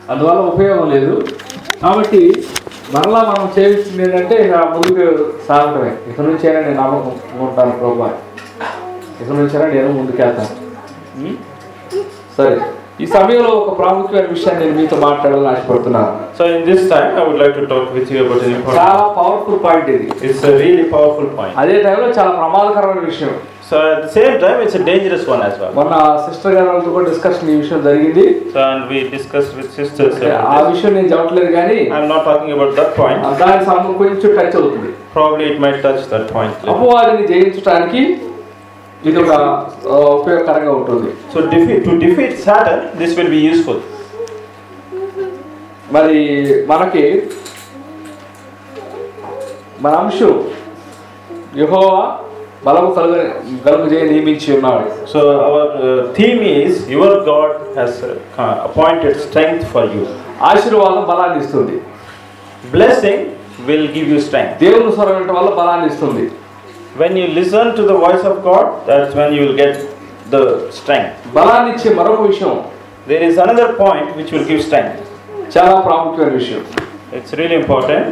అందువల్ల ఉపయోగం లేదు కాబట్టి మరలా మనం చేయాల్సింది ఏంటంటే ఇక ముందుకు సాగటమే ఇక నుంచైనా నేను నమ్మకం ఉంటాను ప్రభా ఇక నుంచైనా నేను ముందుకెళ్తాను ఉం? సరే ఈ సమయంలో ఒక ప్రాముఖ్యమైన విషయాన్ని నేను మీతో మాట్లాడాలని ఆశపడుతున్నాను So in this time, I would like to talk with you about an important. చాలా పవర్ఫుల్ పాయింట్ ఇది It's a really powerful point. అదే టైంలో చాలా ప్రమాదకరమైన విషయం So at the same time, it's a dangerous one as well. మొన్న sister గారు వాళ్ళతో కూడా డిస్కషన్ ఈ విషయం జరిగింది So and we discussed with sisters. ఆ about this. విషయం నేను చెప్పట్లేదు కానీ I'm not talking about that point. దాని సంబంధం కొంచెం టచ్ అవుతుంది Probably it might touch that point. later. అపవాదిని జయించడానికి ఇది ఒక ఆ, ఉపయోగకరంగా ఉంటుంది So defeat, to defeat Satan, this will be useful. మరి మనకి మన అంశం యెహోవా బలము కలుగ కలుగు చేయ నియమించి ఉన్నాడు So our uh, theme is your God has uh, appointed strength for you. ఆశీర్వాదం బలాన్ని ఇస్తుంది Blessing will give you strength. దేవుని స్వరం వినటం వల్ల బలాన్ని ఇస్తుంది When you listen to the voice of God, that's when you will get the strength. బలాన్ని ఇచ్చే మరొక విషయం There is another point which will give strength. చాలా ప్రాముఖ్యమైన విషయం It's really important.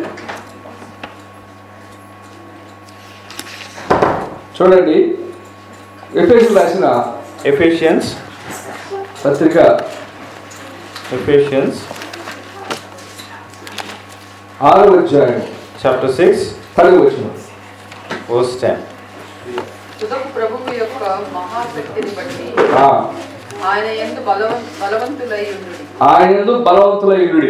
చూడండి ఎఫ్ఎస్ రాసిన Ephesians, పత్రిక Ephesians ఆరో అధ్యాయం chapter 6, పదవి వచ్చిన verse 10. తుదకు ప్రభువు యొక్క మహాశక్తిని బట్టి ఆ, ఆయన ఎందు బలవం బలవంతులై ఉండుడి ఆయన యందు బలవంతుల ఇరుడి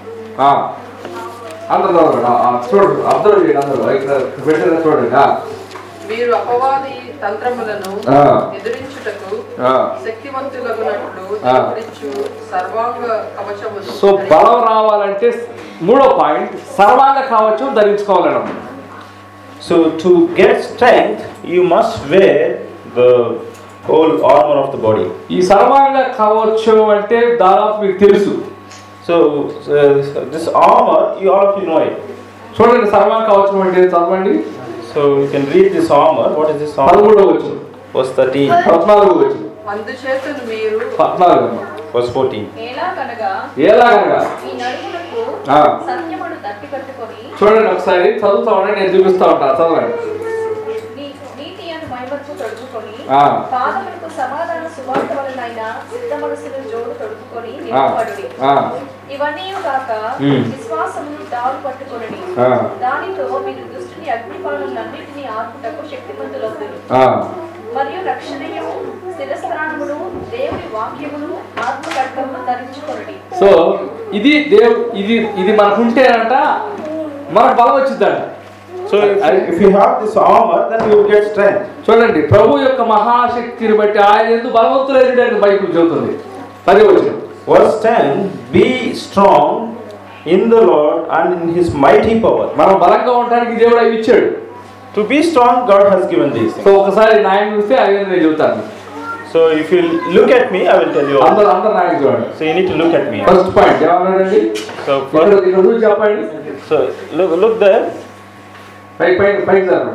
అందరు చదవండి. ఆ, ఆ, చూడండి అబ్జర్వ్ చేయండి అందరూ ఇక్కడ పెట్టిన చూడండి ఆ, మీరు అపవాది తంత్రములను ఆ. ఎదిరించుటకు ఆ. శక్తివంతులగునట్లు ఆ. దేవుడిచ్చు సర్వాంగ కవచమును సో బలం రావాలంటే మూడో పాయింట్ సర్వాంగ కావచ్చు ధరించుకోవాలను So to get strength, you must wear the whole armor of the body. ఈ సర్వాంగ కవచం అంటే దాదాపు మీకు తెలుసు So uh, this armor, you all of you know it. చూడండి సర్వాంగ కవచం అంటే చదవండి So you can read this armor. What is this armor? పదమూడో వచ్చు Verse 13, పద్నాలుగు వచ్చు అందుచేతను మీరు పద్నాలుగు అమ్మ. verse 14. ఎలాగనగా ఎలాగనగా ఈ నడుములకు ఆ. సత్యమును దట్టి కట్టుకొని చూడండి ఒకసారి చదువుతా ఉండండి నేను చూపిస్తా ఉంటా చదవండి నీ- నీతి అని మైమర్పు తొడుగుకొని ఆ. పాదములకు సమాధాన సువార్త వలనైన సిద్ధ మనసును జోడు తొడుగుకొని ఆ, నిలబడుడి ఆ, ఇవన్నీ కాక ఉమ్. విశ్వాసమును దారు పట్టుకొనడి ఆ. దానితో మీరు దుష్టుని అగ్నిపాలన్నింటినీ ఆర్పుటకు శక్తిమంతులవుతారు ఆ. మరియు రక్షణయు శిరస్త్రాణమును దేవుని వాక్యమును ఆత్మ ఖడ్గమును ధరించుకొనడి సో ఇది దేవు ఇది ఇది మనకుంటేనంట మనకు బలం వచ్చిందంట So if, if you have this armor, then you will get strength. చూడండి ప్రభు యొక్క మహాశక్తిని బట్టి ఆయన ఎందుకు బలవంతులైన బైబిల్ చెబుతుంది పదే వచ్చిన Verse 10 Be strong in the Lord and in his mighty power. మనం బలంగా ఉండడానికి దేవుడు అవి ఇచ్చాడు To be strong, God has given these so things. ఒకసారి నాయన చూస్తే అవి నేను చెబుతాను So if you look at me, I will tell you all. అందరు అందరు నాయన చూడండి So you need to look at me. First point ఏమన్నాడండి So ఇక్కడ first, ఇక్కడ చూసి చెప్పండి so look, look there. పై పై పైకి జరగండి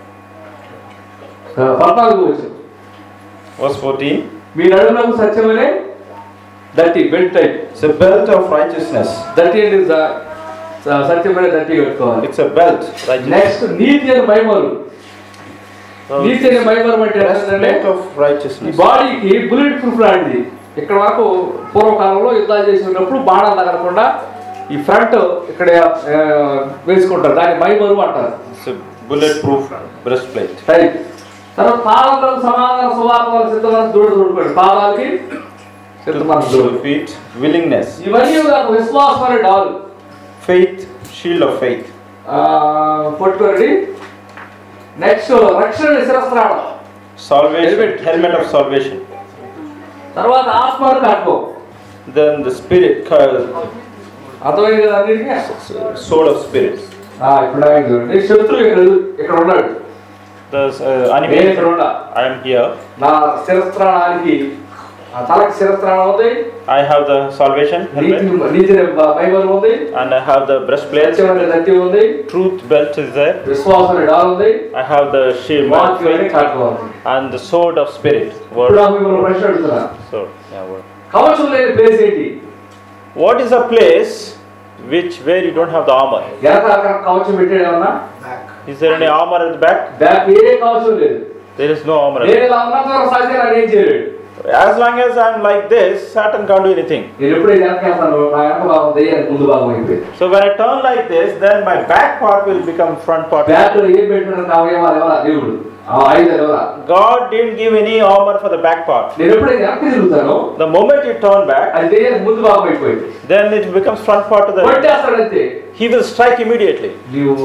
ఆ, పద్నాలుగు వచ్చు Verse 14. మీ నడుములకు సత్యమనే దట్టి belt type It's a belt of righteousness. దట్టి అంటే స- స- సత్యమనే దట్టి కట్టుకోవాలి It's a belt. Righteousness. Next నీతి అని మైమరు So, నీతి అని మైమరు అంటే ఏంటంటే breastplate of ఈ righteousness. బాడీకి బుల్లెట్ ప్రూఫ్ లాంటిది ఇక్కడ వరకు పూర్వకాలంలో యుద్ధాలు చేసినప్పుడు బాణాలు తగలకుండా ఈ ఫ్రంట్ ఇక్కడ ఆ, వేసుకుంటారు దాన్ని మైమరు అంటారు It's a bulletproof breastplate. Right తర్వాత పాదాలకు సమాధాన సువార్తలు సిద్ధమైన దూడ దూడుకోండి పాదాలకి To సిద్ధమైన to దూడు the feet, willingness. ఇవన్నీ నాకు విశ్వాసం అనే డాల్ Faith, shield of faith. పట్టుకోండి నెక్స్ట్ రక్షణ శిరస్త్రాణం Salvation, Helmet. helmet of salvation. తర్వాత ఆత్మను కట్టుకో Then the spirit, uh, అర్థమైంది కదా అన్నిటికీ sword of spirit. ఆ, ఇప్పుడు ఆయన చూడండి శత్రువు ఇక్కడ ఇక్కడ ఉన్నాడు The uh, నేను enemy, ఇక్కడ ఉన్నా I am here. నా శిరస్త్రాణానికి ఆ తలకి శిరస్త్రాణం ఉంది I have the salvation నీతి helmet నీతి బైబల్ ఉంది and I have the breastplate. సత్యమైన దట్టి ఉంది Truth belt is there. విశ్వాసం అనే డాల్ ఉంది I have the shield of వాక్యం అనే faith కట్టుకోవాలి and the sword of spirit. ఇప్పుడు Word. నాకు మిమ్మల్ని ప్రశ్న అడుగుతున్నా So, yeah, word. కవచం లేని ప్లేస్ ఏంటి What is a place which where you don't have the armor? వెనక అక్కడ కవచం పెట్టాడు ఏమన్నా Is there any armor at the back? Back ఏ కవచం లేదు There is no armor. At నేను the ఇలా ఉన్నంత వరకు సాధ్యం నాడు ఏం చేయలేడు back. As long as I'm like this, Satan can't do anything. నేను ఎప్పుడైతే వెనక వెళ్తాను నా వెనక భాగం దయ్యానికి ముందు భాగం అయిపోయింది So when I turn like this, then my back part will become front part. Back లో ఏం పెట్టిన అవయవాలు ఎవరా దేవుడు ఆ ఆయుధాలు ఎవరా God didn't give any armor for the back part. నేను ఎప్పుడైతే వెనక్కి తిరుగుతానో The moment you turn back, అది దయ్యానికి ముందు భాగం అయిపోయింది then it becomes front part of the. కొట్టేస్తాడంతే He will strike immediately. నీవు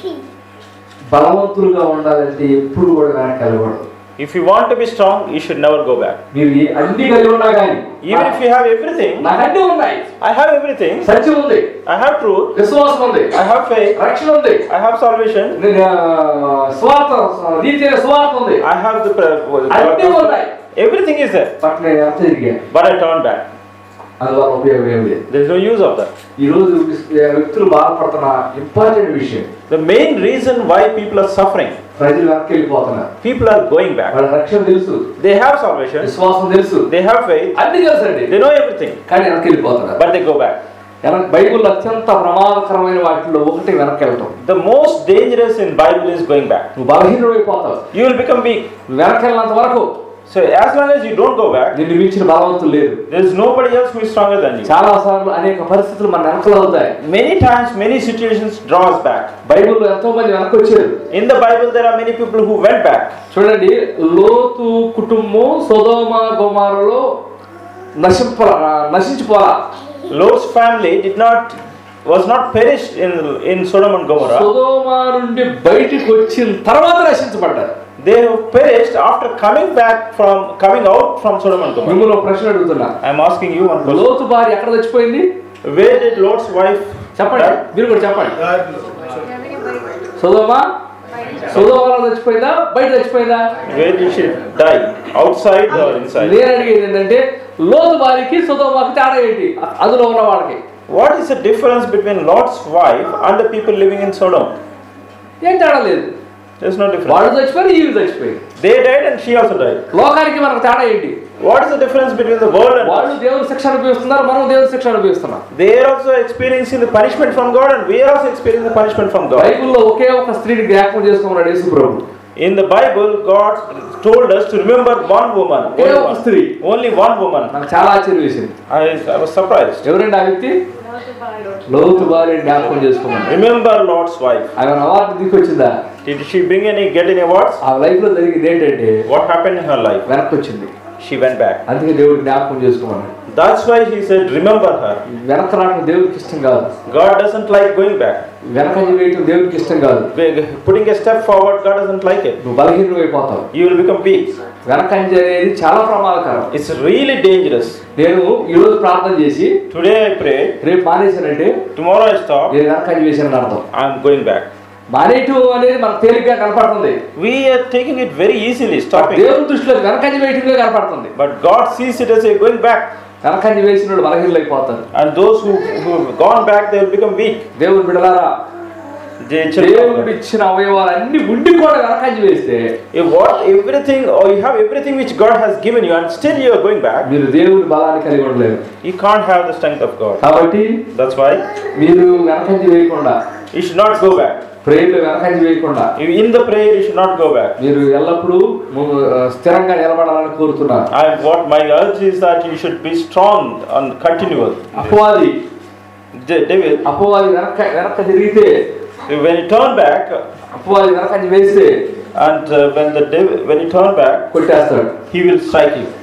బలవంతులుగా ఉండాలంటే ఎప్పుడు కూడా వెనక్కి వెళ్ళకూడదు If you want to be strong, you should never go back. మీరు ఏ- అన్ని కలిగి ఉన్నా కానీ Even if you have everything, నాకు అన్ని ఉన్నాయి I have everything. సత్యం ఉంది I have truth. విశ్వాసం ఉంది I have faith. రక్షణ ఉంది I have salvation. నేను, ఆ, స్వార్థ నీతి స్వార్థ ఉంది I have the. pra- what- అన్ని ఉన్నాయి Everything is there. బట్ నేను ఎంత తిరిగాను But I turn back. అందువల్ల ఉపయోగం ఏం లేదు There is no use of that. ఈ రోజు వ్యక్తులు బాధపడుతున్న ఇంపార్టెంట్ విషయం The main reason why people are suffering, ప్రజలు వెనక్కి వెళ్ళిపోతున్నారు people are going back. వాళ్ళ రక్షణ తెలుసు They have salvation, విశ్వాసం తెలుసు they have faith, అన్ని తెలుసండి they know everything, కానీ వెనక్కి వెళ్ళిపోతున్నారు but they go back. వెనక్ బైబుల్ అత్యంత ప్రమాదకరమైన వాటిలో ఒకటి వెనక్కి వెళ్ళటం The most dangerous in Bible is going back. నువ్వు బలహీనమైపోతావు You will become weak. నువ్వు వెనక్కి వెళ్ళినంత వరకు So as long as you don't go back, నిన్ను మించిన బలవంతులు లేదు there is nobody else who is stronger than you. చాలా సార్లు అనేక పరిస్థితులు మన వెనకలు అవుతాయి Many times, many situations draw us back. బైబిల్లో ఎంతో మంది వెనక్కి వచ్చారు In the Bible, there are many people who went back. చూడండి లోతు కుటుంబం సొదోమ గోమారలో నశింప నశించిపోలా Lot's family did not was not perished in in Sodom and Gomorrah. Sodom నుండి బయటికి వచ్చిన తర్వాత నశించబడ్డారు They have perished after coming back from coming out from Sodom and Gomorrah. మిమ్మల్ని ఒక ప్రశ్న అడుగుతున్నా I'm asking you one question. లోతు భార్య ఎక్కడ చచ్చిపోయింది Where did Lot's wife చెప్పండి die? మీరు కూడా చెప్పండి సొదోమ సొదోమలో చచ్చిపోయిందా బయట చచ్చిపోయిందా Where did she die? Outside or inside? నేను అడిగేది ఏంటంటే లోతు భార్యకి సొదోమకి తేడా ఏంటి అందులో ఉన్న వాళ్ళకి What is the difference between Lot's wife and the people living in Sodom? ఏం తేడా లేదు There's no difference. వాళ్ళు చచ్చిపోయి ఈవి చచ్చిపోయింది They died and she also died. లోకానికి మనకు తేడా ఏంటి What is the difference between the world and వాళ్ళు us? దేవుని శిక్ష అనుభవిస్తున్నారు మనం దేవుని శిక్ష అనుభవిస్తున్నాం They are also experiencing the punishment from God and we are also experiencing the punishment from God. బైబిల్లో ఒకే ఒక స్త్రీని జ్ఞాపకం చేసుకున్నాడు యేసు ప్రభు In the Bible, God told us to remember one woman. Okay Only ఒక one, స్త్రీ only one woman. నాకు చాలా ఆశ్చర్యం వేసింది I, I was surprised. ఎవరండి ఆ వ్యక్తి లోతు భార్య జ్ఞాపకం చేసుకున్నాడు Remember Lot's wife. ఆమె అవార్డు దిక్కొచ్చిందా Did she bring any get any awards? ఆ లైఫ్ లో జరిగింది ఏంటంటే What happened in her life? వెనక్కి వచ్చింది She went back. అందుకే దేవుడు జ్ఞాపకం చేసుకోమన్నాడు That's why he said, remember her. వెనక రావడం దేవుడికి ఇష్టం కాదు God doesn't like going back. వెనకంజ వేయటం దేవుడికి ఇష్టం కాదు Putting a step forward, God doesn't like it. నువ్వు బలహీనం అయిపోతావు You will become weak. వెనకంజ అనేది చాలా ప్రమాదకరం It's really dangerous. నేను ఈరోజు ప్రార్థన చేసి Today I pray, రేపు మానేశానంటే tomorrow I stop, నేను వెనకంజ వేసానని అర్థం I'm going back. మానేయటం అనేది మనకు తేలిగ్గా కనపడుతుంది We are taking it very easily, stopping. దేవుని దృష్టిలో వెనకంజ వేయటంగా కనపడుతుంది But God sees it as a going back. వెనకంజ వేసిన బలహీనలు అయిపోతారు And those who, who have gone back, they will become weak. దేవుడు బిడలారా The children of దేవుడు God. ఇచ్చిన అవయవాలు అన్ని ఉండి కూడా వెనకంజ వేస్తే If what everything or you have everything which God has given you and still you are going back, మీరు దేవుడి బలాన్ని కలిగి ఉండలేరు you can't have the strength of God. కాబట్టి That's why మీరు వెనకంజ వేయకుండా you should not go back. ప్రేయర్లో వెనకంజ వేయకుండా You- In the prayer, you should not go back. మీరు ఎల్లప్పుడూ ము- ఆ, స్థిరంగా నిలబడాలని కోరుతున్నారు I what my urge is that you should be strong and continual. అపవాది Da- David, అపవాది వెనక వెనక తిరిగితే when you turn back అపవాది వెనకంజ వేస్తే and uh, when the David, when you turn back, కొట్టేస్తాడు he will strike you.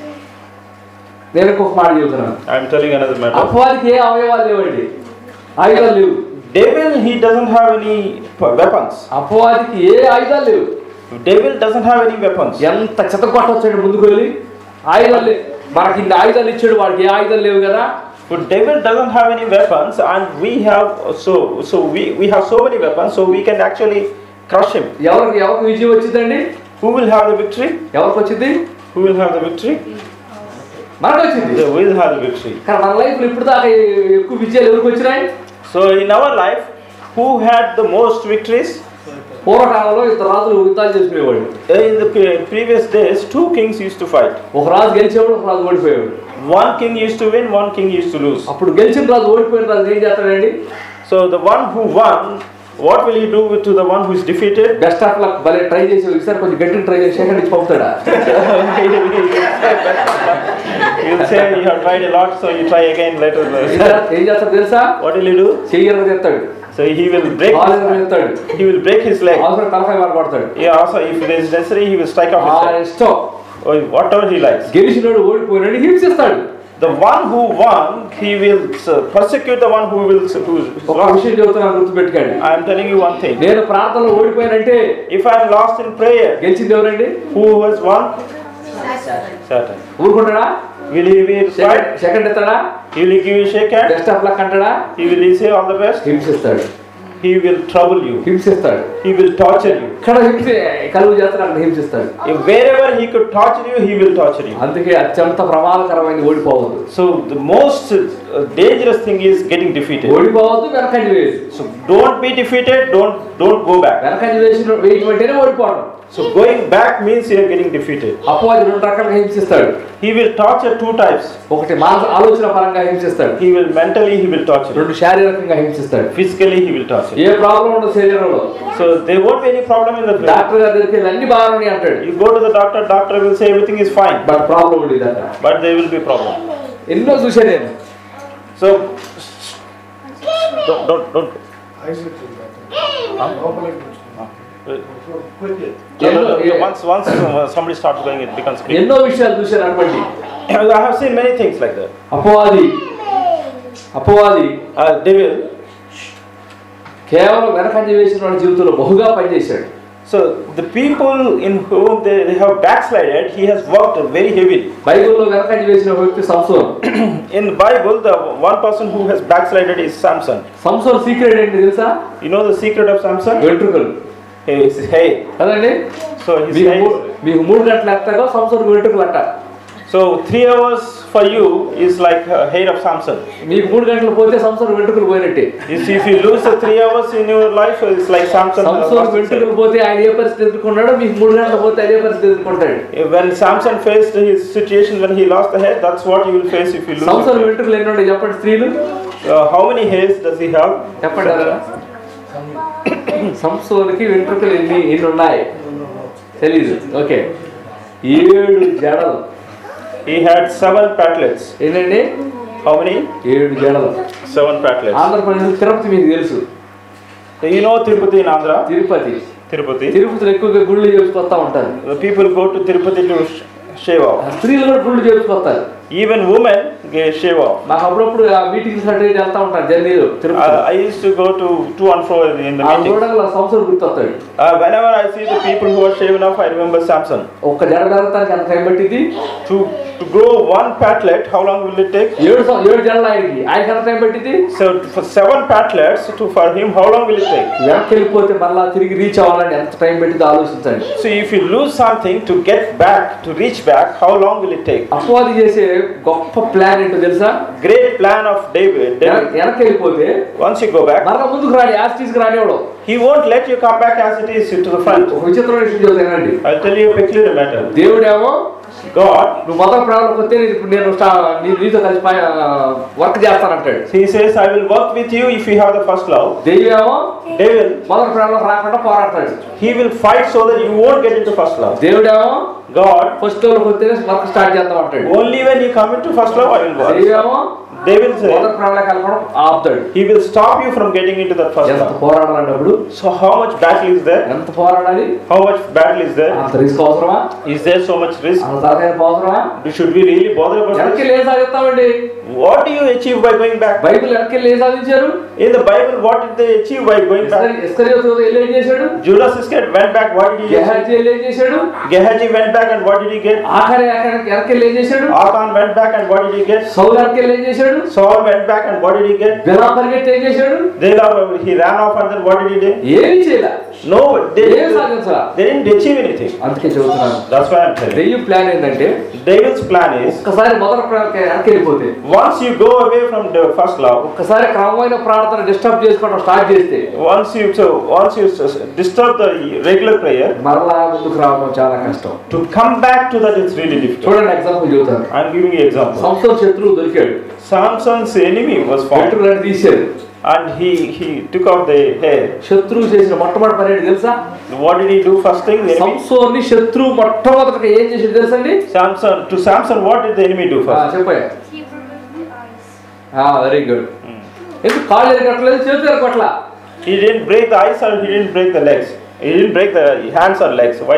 నేను ఇంకొక మాట చెబుతున్నాను I am telling another matter. అపవాదికి ఏ అవయవాలు లేవండి ఆయుధాలు లేవు Devil, he doesn't have any p- weapons. అపవాదికి ఏ ఆయుధాలు లేవు Devil doesn't have any weapons. ఎంత చెత్త కొట్టొచ్చాడు ముందుకు వెళ్ళి ఆయుధాలు లేవు మనకి ఇన్ని ఆయుధాలు ఇచ్చాడు వాడికి ఏ ఆయుధాలు లేవు కదా But devil doesn't have any weapons, and we have so so we, we have so many weapons, so we can actually crush him. ఎవరికి ఎవరికి విజయం వచ్చిందండి Who will have the victory? ఎవరికి వచ్చింది Who will have the victory? మనకు వచ్చింది They will have the victory. కానీ మన లైఫ్లో ఇప్పుడు దాకా ఎక్కువ విజయాలు ఎవరికి వచ్చినాయి So in our life, who had the most victories? పూర్వకాలంలో ఇద్దరు రాజులు యుద్ధాలు చేసుకునేవాడు In the pre- previous days, two kings used to fight. ఒక రాజు గెలిచేవాడు ఒక రాజు ఓడిపోయేవాడు One king used to win, one king used to lose. అప్పుడు గెలిచిన రాజు ఓడిపోయిన రాజు ఏం చేస్తాడండి So the one who won, what will he do with- to the one who is defeated? Best of luck భలే try చేసి ఈసారి కొంచెం గట్టిగా ట్రై చేసి సెకండ్ ఇచ్చి పంపుతాడా He'll say you have tried a lot, so you try again later. ఏం చేస్తాడు తెలుసా What will he do? చెయ్యరు చెప్తాడు So he will break. కాలు చెప్తాడు He will break his leg. అవసరం తలకాయ వాడు పడతాడు Yeah, also if it is necessary, he will strike off ఆ his leg. ఇష్టం Or whatever he likes. గెలిచినోడు ఓడిపోయినాడు హింసిస్తాడు The one who won, he will uh, persecute the one who will who is ఒక lost. విషయం చెబుతున్నాను గుర్తుపెట్టుకోండి I am telling you one thing. నేను ప్రార్థనలో ఓడిపోయానంటే If I am lost in prayer, గెలిచింది ఎవరండి who has won? Satan. ఊరుకుంటాడా Will he be second right? Second ఇస్తాడా Will he give you a shake hand? Best of luck అంటాడా He will he say all the best? హింసిస్తాడు He will trouble you. హింసిస్తాడు He will torture you. ఇక్కడ హింస కలుగు చేస్తాడు అక్కడ హింసిస్తాడు If wherever he could torture you, he will torture you. అందుకే అత్యంత ప్రమాదకరమైన ఓడిపోవద్దు So the most uh, dangerous thing is getting defeated. ఓడిపోవద్దు వెనకంజ వేసి So don't be defeated. Don't don't go back. వెనకంజ వేసిన వేయటం అంటేనే ఓడిపోవడం So going back means you are getting defeated. అపవాది రెండు రకాలుగా హింసిస్తాడు He will torture two types. ఒకటి మానస ఆలోచన పరంగా హింసిస్తాడు He will mentally he will torture. రెండు శారీరకంగా హింసిస్తాడు Physically he will torture. ఏ ప్రాబ్లం ఉండదు శరీరంలో So there won't be any problem in the brain. Doctor గారి దగ్గరికి వెళ్ళి అన్ని బాగానే అంటాడు You go to the doctor, doctor will say everything is fine, but problem ఉండేది అక్కడ but there will be problem. ఎన్నో చూసా నేను So don't don't don't. No, no, no, Once once uh, somebody starts going, it becomes clear. ఎన్నో విషయాలు చూశాను అటువంటి I have seen many things like that. అపవాది అపవాది Uh, devil. కేవలం వెనకంజ వేసిన వాడి జీవితంలో బహుగా పనిచేశాడు So the people in whom they, they have backslided, he has worked very heavily. బైబిల్లో వెనకంజ వేసిన వ్యక్తి Samson In the Bible, the one person who has backslided is Samson. Samson secret ఏంటి తెలుసా You know the secret of Samson? వెంట్రుకలు His hair. కదండి So his మీకు hair. మూ- మీకు మూడు గంటల ఎత్తగా సంసోన్ వెంట్రుకలు అట్ట So three hours for you is like uh, hair of Samson. మీకు మూడు గంటలు పోతే సంసోన్ వెంట్రుకలు పోయినట్టే If, if you lose the three hours in your life, it's like Samson. uh, సంసోన్ lost his వెంట్రుకలు hair. పోతే ఆయన ఏ పరిస్థితి ఎదుర్కొన్నాడో మీకు మూడు గంటలు పోతే అదే పరిస్థితి ఎదుర్కొంటాడు When Samson faced his situation when he lost the hair, that's what you will face if you lose. సంసోన్ it. వెంట్రుకలు ఎన్ని ఉన్నాయి చెప్పండి స్త్రీలు Uh, how many hairs does he have? చెప్పండి ఎవరైనా? సంసోన్కి వెంట్రుకలు ఎన్ని ఎన్ని ఉన్నాయి తెలీదు ఓకే ఏడు జడలు He had seven patlets. ఏంటండి How many? ఏడు జడలు Seven patlets. ఆంధ్రప్రదేశ్ తిరుపతి మీకు తెలుసు You know Tirupati in Andhra? Tirupati Tirupati. తిరుపతిలో ఎక్కువగా గుళ్ళు చేసుకొస్తా ఉంటారు The people go to Tirupati to sh- shave off. స్త్రీలు కూడా గుళ్ళు చేసుకొస్తారు Even women get shave off. నాకు అప్పుడప్పుడు ఆ మీటింగ్స్ అంటే వెళ్తా ఉంటాను జర్నీలో Tirupati Uh, I used to go to to and fro in the ఆ meetings. చూడగల సంవత్సరం గుర్తొస్తాడు Uh, whenever I see the people who are shaven off, I remember Samson. ఒక్క జడ పెరగటానికి ఎంత టైం పట్టింది To to grow one patlet, how long will it take? ఏడు సం- ఏడు జడలు ఆయనకి ఆయనకి ఎంత టైం పట్టింది So for seven patlets, to for him, how long will it take? వెనక్కి వెళ్ళిపోతే మళ్ళా తిరిగి రీచ్ అవ్వాలని ఎంత టైం పెట్టిందో ఆలోచించండి So if you lose something to get back, to reach back, how long will it take? అపవాది చేసే గొప్ప ప్లాన్ ఏంటో తెలుసా Great plan of David. David. వెనక్- వెనక్కి వెళ్ళిపోతే Once you go back, మరల ముందుకు రాని యాస్టీస్కి రానివ్వడం he won't let you come back as it is to the front. ఒక విచిత్రమైన విషయం చెబుతానండి I'll tell you a peculiar matter. దేవుడేమో God, నువ్వు మొదటి ప్రాణాలకు వస్తే నేను ఇప్పుడు నేను స్టా- నీ- నీతో కలిసి వర్క్ చేస్తానంటాడు he says, I will work with you if you have the first love. దెయ్యమేమో Devil, మొదటి ప్రాణంలోకి రాకుండా పోరాడతాడు he will fight so that you won't get into first love. దేవుడేమో God, ఫస్ట్ లోకి వస్తే వర్క్ స్టార్ట్ చేద్దాం అంటాడు only when you come into first love, I will work. దెయ్యమేమో Devil says, మొదటి ప్రాణాలకు కలపడం ఆపుతాడు he will stop you from getting into that first ఎంత love. పోరాడాలన్నప్పుడు So how much battle is there? ఎంత పోరాడాలి How much battle is there? అంత risk అవసరమా Is there so much risk? అంత తరగతి అవసరమా Should we really bother about వెనక్కి this? లేదు సాధిస్తామండి What do you achieve by going back? Bible వెనక్కి లేదు సాధించారు In the Bible, what did they achieve by going back? ఇస్కరియోతు వెళ్ళి ఏం చేశాడు Judas Iscariot went back. What did he achieve? Gehazi వెళ్ళి ఏం చేశాడు Gehazi went back and what did he get? ఆఖరి ఆఖరి వెనక్కి వెళ్ళి ఏం చేశాడు Achan went back and what did he get? సౌలు వెనక్కి వెళ్ళి ఏం చేశాడు చేశాడు Saul went back and what did he get? Bela పరిగెత్తి ఏం చేశాడు Then uh, he ran off and then what did he do? ఏమీ చేయలే No, they ఏం didn't, సాధించరా they didn't achieve anything. అందుకే చెబుతున్నాను That's why I'm telling you. దెయ్యం plan ఏంటంటే Devil's plan is ఒక్కసారి మొదటి ప్రణాళిక వెనక్కి వెళ్ళిపోతే once you go away from the first love, ఒక్కసారి క్రమమైన ప్రార్థన డిస్టర్బ్ చేసుకోవడం స్టార్ట్ చేస్తే once you so once you s- disturb the regular prayer, మరలా ముందుకు రావడం చాలా కష్టం to come back to that is really difficult. చూడండి ఎగ్జాంపుల్ చెబుతాను I'm giving you example. సంస్థ శత్రువు దొరికాడు Samson's enemy was found petrol అని తీశారు and he he took out the hair. శత్రువు చేసిన మొట్టమొదటి పని ఏంటి తెలుసా What did he do first thing? The enemy సంసోన్ని శత్రువు మొట్టమొదటిగా ఏం చేసాడు తెలుసా అండి Samson to Samson, what did the enemy do first? చెప్పాయి He removed the eyes. Very good ఎందుకు కాళ్ళు ఎరగట్లేదు చేతులు ఎరగట్లా He didn't break the eyes or he didn't break the legs. He didn't break the hands or legs. Why?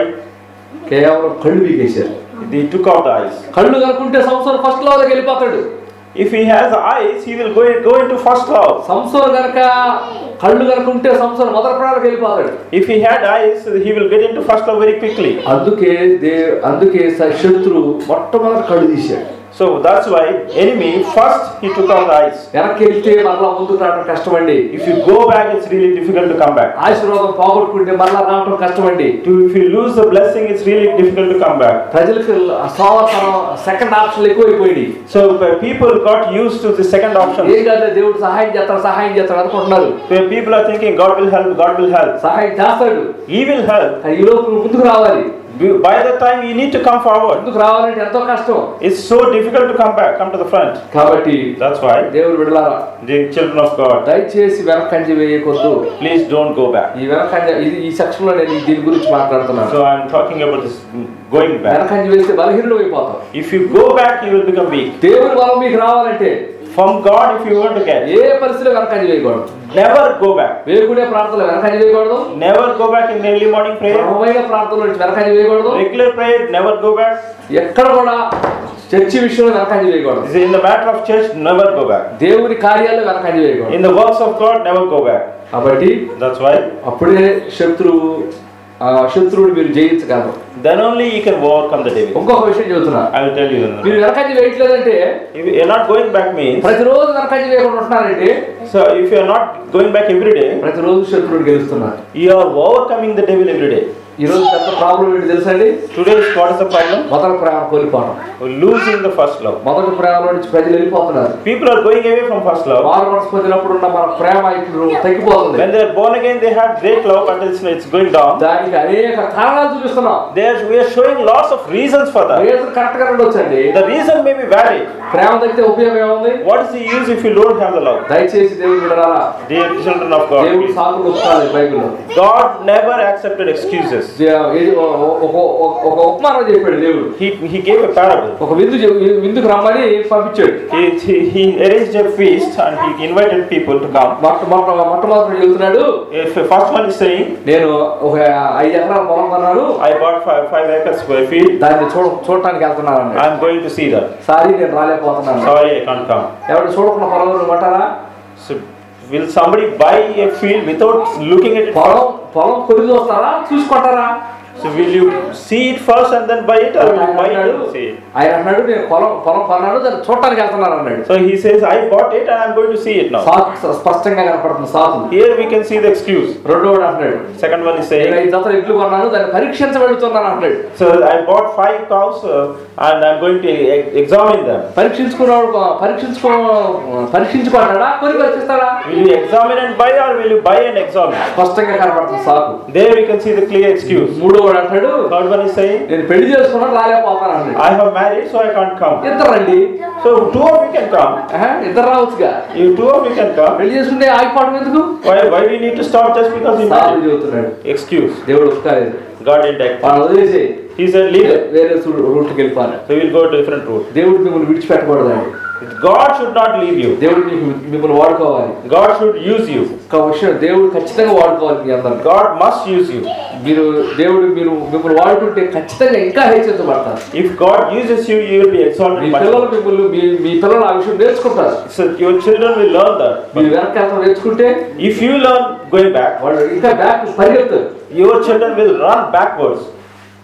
కేవలం కళ్ళు పీకేశారు He took out the eyes. కళ్ళు కనుకుంటే సంసారం first లెవెల్కి వెళ్ళిపోతాడు If he has eyes, he will go, go into first love. సంసారం కనుక కళ్ళు కనుకుంటే సంసారం మొదటి ప్రాణాలకు వెళ్ళిపోతాడు If he had eyes, he will get into first love very quickly. అందుకే దే అందుకే స- శత్రువు మొట్టమొదటి కళ్ళు తీశాడు So that's why enemy first he took out the eyes. వెనక్కి వెళ్తే మరలా ముందుకు రావడం కష్టమండి If you go back, it's really difficult to come back. ఆశీర్వాదం పోగొట్టుకుంటే మరలా రావడం కష్టమండి To if you lose the blessing, it's really difficult to come back. ప్రజలకు సోమతనం సెకండ్ ఆప్షన్ ఎక్కువైపోయింది So uh, people got used to the second option. ఏం కాదు దేవుడు సహాయం చేస్తాడు సహాయం చేస్తాడు అనుకుంటున్నారు Where people are thinking God will help, God will help. సహాయం చేస్తాడు He will help. కానీ ఈ లోపు నువ్వు ముందుకు రావాలి By the time you need to come forward, ముందుకు రావాలంటే ఎంతో కష్టం it's so difficult to come back, come to the front. కాబట్టి That's why దేవుడు విడలారా the children of God, దయచేసి వెనకంజి వేయకొద్దు please don't go back. ఈ వెనకంజ ఇది ఈ సెక్షన్ లో నేను దీని గురించి మాట్లాడుతున్నాను So I'm talking about this mm, going back. వెనకంజి వేస్తే బలహీనుడు అయిపోతాం If you go back, you will become weak. దేవుడి బలం మీకు రావాలంటే From God, if you want to get, ఏ పరిస్థితిలో వెనకంజి వేయకూడదు never go back. వేకునే ప్రార్థనలు వెనకంజి వేయకూడదు Never go back in the early morning prayer. క్రమమైన ప్రార్థనల నుంచి వెనకంజి వేయకూడదు Regular prayer, never go back. ఎక్కడ కూడా చర్చి విషయంలో వెనకంజి వేయకూడదు In the matter of church, never go back. దేవుడి కార్యాల్లో వెనకంజి వేయకూడదు In the works of God, never go back. కాబట్టి That's why. అప్పుడే శత్రువు ఆ శత్రువుని మీరు జయించగలరు Then only you can overcome the devil. ఇంకొక విషయం చెబుతున్నా I will tell you. మీరు వెనకంజి వేయట్లేదంటే If you're not going back means, ప్రతిరోజు వెనకంజి వేయకుండా ఉంటున్నారంటే so if you're not going back every day, ప్రతిరోజు శత్రువుని గెలుస్తున్నారు you are overcoming the devil every day. ఈ రోజు పెద్ద ప్రాబ్లం ఏంటి తెలుసండి Today, what is the problem? మొదటి ప్రేమ కోల్పోవడం Losing the first love. మొదటి ప్రేమలో నుంచి ప్రజలు వెళ్ళిపోతున్నారు People are going away from first love. మారు మనసు పొందినప్పుడు ఉన్న మన ప్రేమ ఇప్పుడు తగ్గిపోతుంది When they are born again, they have great love, but it's, it's going down. దానికి అనేక కారణాలు చూపిస్తున్నాం They are, we are showing lots of reasons for that. Reason correct గా ఉండొచ్చండి The reason may be valid. ప్రేమ తగ్గితే ఉపయోగం ఏముంది What is the use if you don't have the love? దయచేసి దేవుడు విడరాలా Dear children of God, దేవుడు సాకులు వస్తాడు బైబిల్లో God never accepted excuses. దే- ఏది ఒక- ఒక- ఒక- ఒక ఉపమానం చెప్పాడు దేవుడు He, he gave a parable. ఒక విందు చె- విందుకు రమ్మని పంపించాడు He, he, he arranged a feast and he invited people to come. మొట్ట మొట్ట మొట్టమొదటి చెబుతున్నాడు If the first one is saying, నేను ఒక ఐదు ఎకరాల పొలం కొన్నాను I bought five, five acres square feet, దాన్ని చూడ చూడటానికి వెళ్తున్నాను అన్నాడు I'm going to see that. Sorry నేను రాలేకపోతున్నాను Sorry, I can't come. ఎవరు చూడకుండా పొలం అంటారా So, will somebody buy a field without looking at it పొలం first? పొలం కొద్ది చూస్తారా చూసుకుంటారా So, will you see it first and then buy it, or will you buy it and see it? ఆయన అన్నాడు నేను పొలం పొలం కొన్నాను దాన్ని చూడటానికి వెళ్తున్నాను అన్నాడు So, he says, I bought it and I'm going to see it now. సాకు స్పష్టంగా కనపడుతుంది సాకు Here we can see the excuse. రెండోడు అంటున్నాడు Second one is నేను saying, ఐదు జతలు ఇట్లు కొన్నాను దాన్ని పరీక్షించబడుతున్నాను అంటాడు So, I bought five cows uh, and I'm going to e- examine them. పరీక్షించుకున్నాడు పరీక్షించుకో పరీక్షించుకుంటాడా కొని పరీక్షిస్తాడా Will you examine and buy or will you buy and examine? స్పష్టంగా కనపడుతుంది సాకు There we can see the clear excuse. మూడోడు అంటాడు Third one is saying, నేను పెళ్లి చేసుకున్నాను రాలేకపోతాను అన్నాడు I have married so I can't come. ఇద్దరు రండి So two of you can come. ఆహా, ఇద్దరు రావచ్చుగా You two of you can come. పెళ్లి చేసుకుంటే ఆగిపోవడం ఎందుకు Why why we need to stop just because you సాకు married? చెబుతున్నాడు Excuse. దేవుడు ఒప్పుకోలేదు God didn't act. వాళ్ళు వదిలేసి He said leave it. వేరే రూట్కి వెళ్ళిపోయారు So we'll go to different route. దేవుడు మిమ్మల్ని విడిచిపెట్టకూడదండి God should not leave you. దేవుడు మీకు మిమ్మల్ని వాడుకోవాలి God should use you. ఒక విషయం దేవుడు ఖచ్చితంగా వాడుకోవాలి మీ అందరిని God must use you. మీరు దేవుడు మీరు మిమ్మల్ని వాడుకుంటే ఖచ్చితంగా ఇంకా హెచ్చరించబడతారు If God uses you, you will be exalted me much. పిల్లలు మిమ్మల్ని మీ మీ పిల్లలు ఆ విషయం నేర్చుకుంటారు So your children will learn that. మీరు వెనకాల నేర్చుకుంటే If you learn going back, వాళ్ళు ఇంకా బ్యాక్ పరిగెత్తారు your children will run backwards.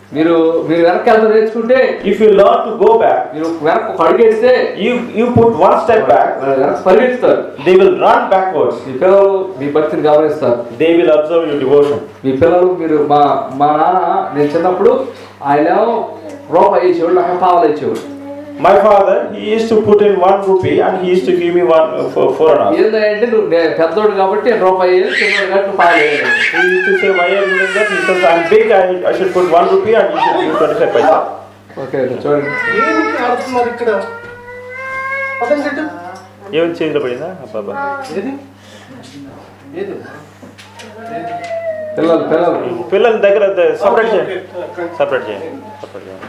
మీరు మీరు వెనక్కి వెళ్తా నేర్చుకుంటే if you learn to go back, మీరు వెనక్కి ఒక అడుగు వేస్తే you, you put one step back, వెనక్కి పరిగెత్తుతారు they will run backwards. మీ పిల్లలు మీ భక్తిని గమనిస్తారు They will observe your devotion. మీ పిల్లలు మీరు మా మా నాన్న నేను చిన్నప్పుడు ఆయన రూపాయి ఇచ్చేవాడు నాకు పావలు ఇచ్చేవాడు My father, he used to put in one rupee and he used to give me one uh, for, for an hour. ఏంటంటే నువ్వు నేను పెద్దోడు కాబట్టి నేను రూపాయి వేయాలి చిన్నోడు కాబట్టి నువ్వు పాలు వేయాలి He used to say, why are you doing that? He says, I'm big, I, I should put one rupee and you should give 25 paisa. Okay okay, చూడండి దేనికి ఆడుతున్నారు ఇక్కడ పదం కట్టు ఏం చేంజ్ పడిందా అబ్బాబా ఏది ఏది పిల్లలు పిల్లలు పిల్లల దగ్గర సపరేట్ చేయండి సపరేట్ చేయండి సపరేట్ చేయండి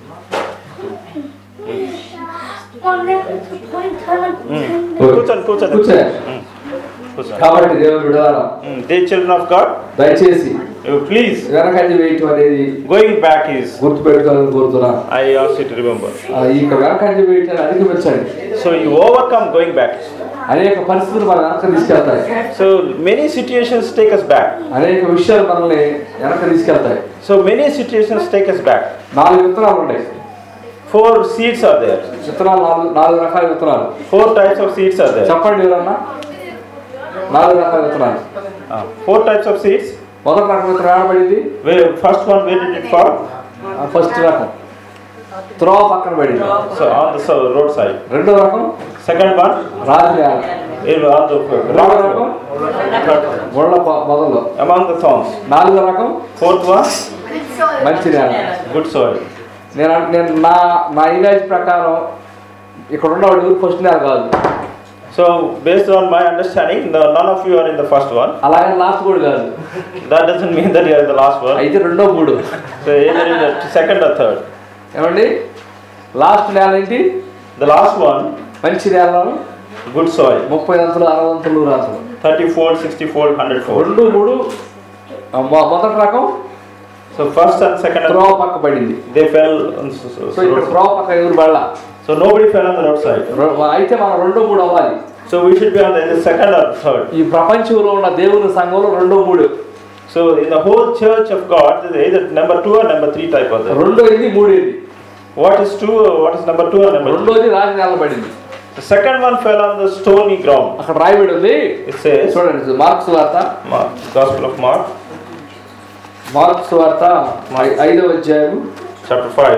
కూర్చోండి కూర్చోండి కూర్చోండి. ఉమ్, కూర్చోండి కాబట్టి దేవుడు విడాల దే చిల్డ్రన్ ఆఫ్ గాడ్ దయచేసి ప్లీజ్ వెనకంజ వేయటం అనేది గోయింగ్ బ్యాక్ ఈస్ గుర్తు పెట్టుకోవాలని కోరుతున్నా ఐ ఆల్సో టు రిమెంబర్ ఆ, ఈ యొక్క వెనకంజ వేయటాన్ని అధిగమించండి so you overcome going back అనేక పరిస్థితులు మన వెనక తీసుకెళ్తాయి so many situations take us back అనేక విషయాలు మనల్ని వెనక తీసుకెళ్తాయి so many situations take us back నాలుగు విత్తనాలు ఉంటాయి ఫోర్ సీడ్స్ ఆర్ దేర్ విత్తనాలు నాలుగు నాలుగు రకాల విత్తనాలు four types of seeds are there చెప్పండి ఎవరన్నా నాలుగు రకాల విత్తనాలు ఫోర్ టైప్స్ ఆఫ్ సీడ్స్ మొదటి రకం విత్తనం ఆడబడింది first one where did it fall first రకం త్రోవ పక్కన పడింది so on the road side రెండో రకం సెకండ్ వన్ రాత్రి ఆడ ఆన్ ద మూడో రకం ముళ్ళ పొ- మొదలు అమాంగ్ ద థాంగ్స్ నాలుగో రకం ఫోర్త్ వన్ మంచి నేల గుడ్ సాయిల్ నేను అన్- నేను నా నా ఇమేజ్ ప్రకారం ఇక్కడ ఉన్నవాడు ఫస్ట్ నేల కాదు so based on my understanding none of you are in the first one అలాగే లాస్ట్ కూడా కాదు that doesn't mean that you are the last one అయితే రెండో మూడు so either in the second or third ఏమండి last నేల ఏంటి the last one మంచి నేలలో గుడ్ సాయిల్ ముప్పై అంతులు అరవై అంతులు రాసులు thirty four sixty four hundred four రెండు మూడు ఆ, మొ- మొదటి రకం సో ఫస్ట్ అండ్ సెకండ్ త్రోవ పక్క పడింది దే ఫెల్ సో ఇక్కడ త్రోవ పక్క ఎవరు పడలా so nobody fell on the road side రొ- అయితే మనం రెండు మూడు అవ్వాలి so we should be on the second or third ఈ ప్రపంచంలో ఉన్న దేవుని సంఘంలో రెండు మూడు so in the whole church of God either number two or number three type of రెండో ఇది మూడు ఇది what is two what is number two or number రెండోది రాజు నేల పడింది The second one fell on the stony ground. అక్కడ రాయబడి ఉంది It says, చూడండి మార్క్స్ వార్త Mark, Gospel of Mark, మార్క్స్ వార్త ఐ- ఐదవ అధ్యాయం chapter 5,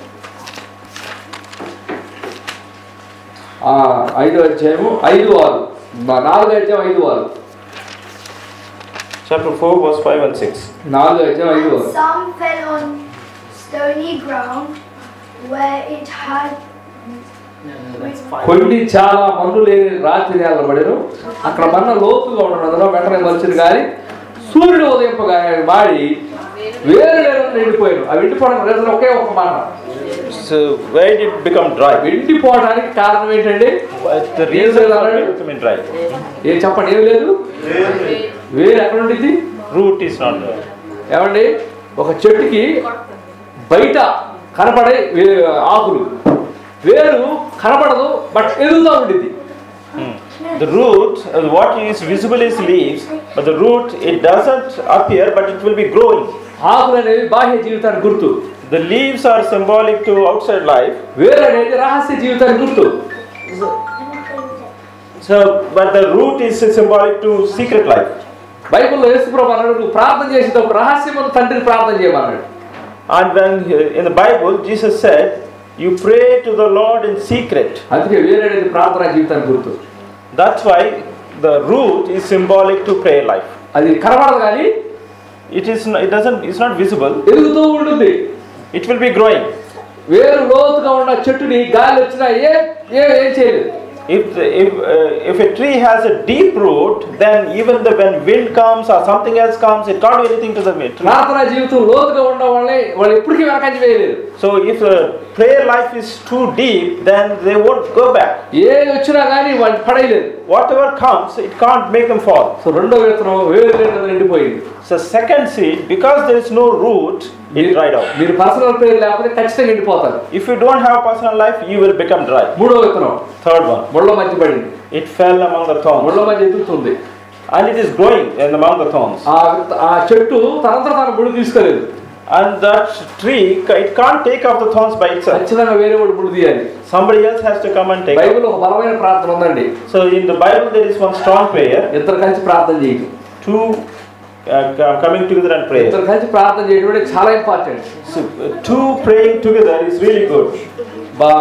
ఆ, ఐదవ అధ్యాయము ఐదు ఆరు మా- నాలుగో అధ్యాయం ఐదు ఆరు chapter 4, verse 5 and 6. నాలుగో అధ్యాయం ఐదు ఆరు Some fell on stony ground where it had కొన్ని చాలా మన్ను లేని రాత్రి నేల పడారు అక్కడ మన్న లోతుగా ఉండడం అందులో వెంటనే మలిచింది కానీ సూర్యుడు ఉదయింపగా మాడి వేరు నేల నిండిపోయారు అవి ఎండిపోవడానికి రీజన్ ఒకే ఒక మాట So, where did it become dry? ఎండిపోవడానికి కారణం ఏంటండి But the reason for it becoming dry. ఏం చెప్పండి ఏం లేదు వేరు ఎక్కడ ఉండిద్ది Root is not there. ఏమండి ఒక చెట్టుకి బయట కనపడే వే- ఆకులు వేరు కనపడదు బట్ ఎదుగుతూ ఉండిద్ది Hmm. The root, uh, what is visible is leaves, but the root, it doesn't appear, but it will be growing. ఆకులు అనేవి బాహ్య జీవితానికి గుర్తు The leaves are symbolic to outside life, వేరు అనేది రహస్య జీవితానికి గుర్తు so, but the root is symbolic to secret life. బైబిల్లో యేసుప్రభు అన్నాడు నువ్వు ప్రార్థన చేసేటప్పుడు రహస్యమైన తండ్రిని ప్రార్థన చేయమన్నాడు And when uh, in the Bible, Jesus said, You pray to the Lord in secret. అందుకే వేరు అనేది ప్రార్థన జీవితానికి గుర్తు That's why the root is symbolic to prayer life. అది కనబడదు కానీ It is n- it doesn't it's not visible. ఎదుగుతూ ఉంటుంది It will be growing. వేరు లోతుగా ఉన్న చెట్టుని గాలి వచ్చినా ఏ ఏ ఏం చేయలేదు If the, if uh, if a tree has a deep root, then even the when wind comes or something else comes, it can't do anything to the wind. ప్రార్థన జీవితం లోతుగా ఉన్న వాళ్ళని వాళ్ళు ఎప్పటికీ వెనకంజ వేయలేరు So if the prayer life is too deep, then they won't go back. ఏ వచ్చినా కానీ వాళ్ళు పడేయలేదు Whatever comes, it can't make them fall. So రెండో విత్తనం వేరు వేరు నిండిపోయింది So second seed, because there is no root, it dried out. మీరు పర్సనల్ పేరు లేకపోతే ఖచ్చితంగా ఎండిపోతారు If you don't have personal life, you will become dry. మూడో విత్తనం Third one, ముళ్ళ మధ్య పడింది it fell among the thorns, ముళ్ళ మధ్య ఎదుగుతుంది and it is growing in among the thorns. ఆ విత్త- ఆ చెట్టు తనంతట తన ముడి తీసుకోలేదు And that tree, it can't take off the thorns by itself. ఖచ్చితంగా వేరే వాడు ముడి తీయాలి Somebody else has to come and take off. Bible ఒక బలమైన ప్రార్థన ఉందండి So in the Bible there is one strong prayer, ఇద్దరు కలిసి ప్రార్థన చేయటం two uh, co- coming together and pray. ఇద్దరు కలిసి ప్రార్థన చేయడం అనేది చాలా important So, uh, two praying together is really good. బా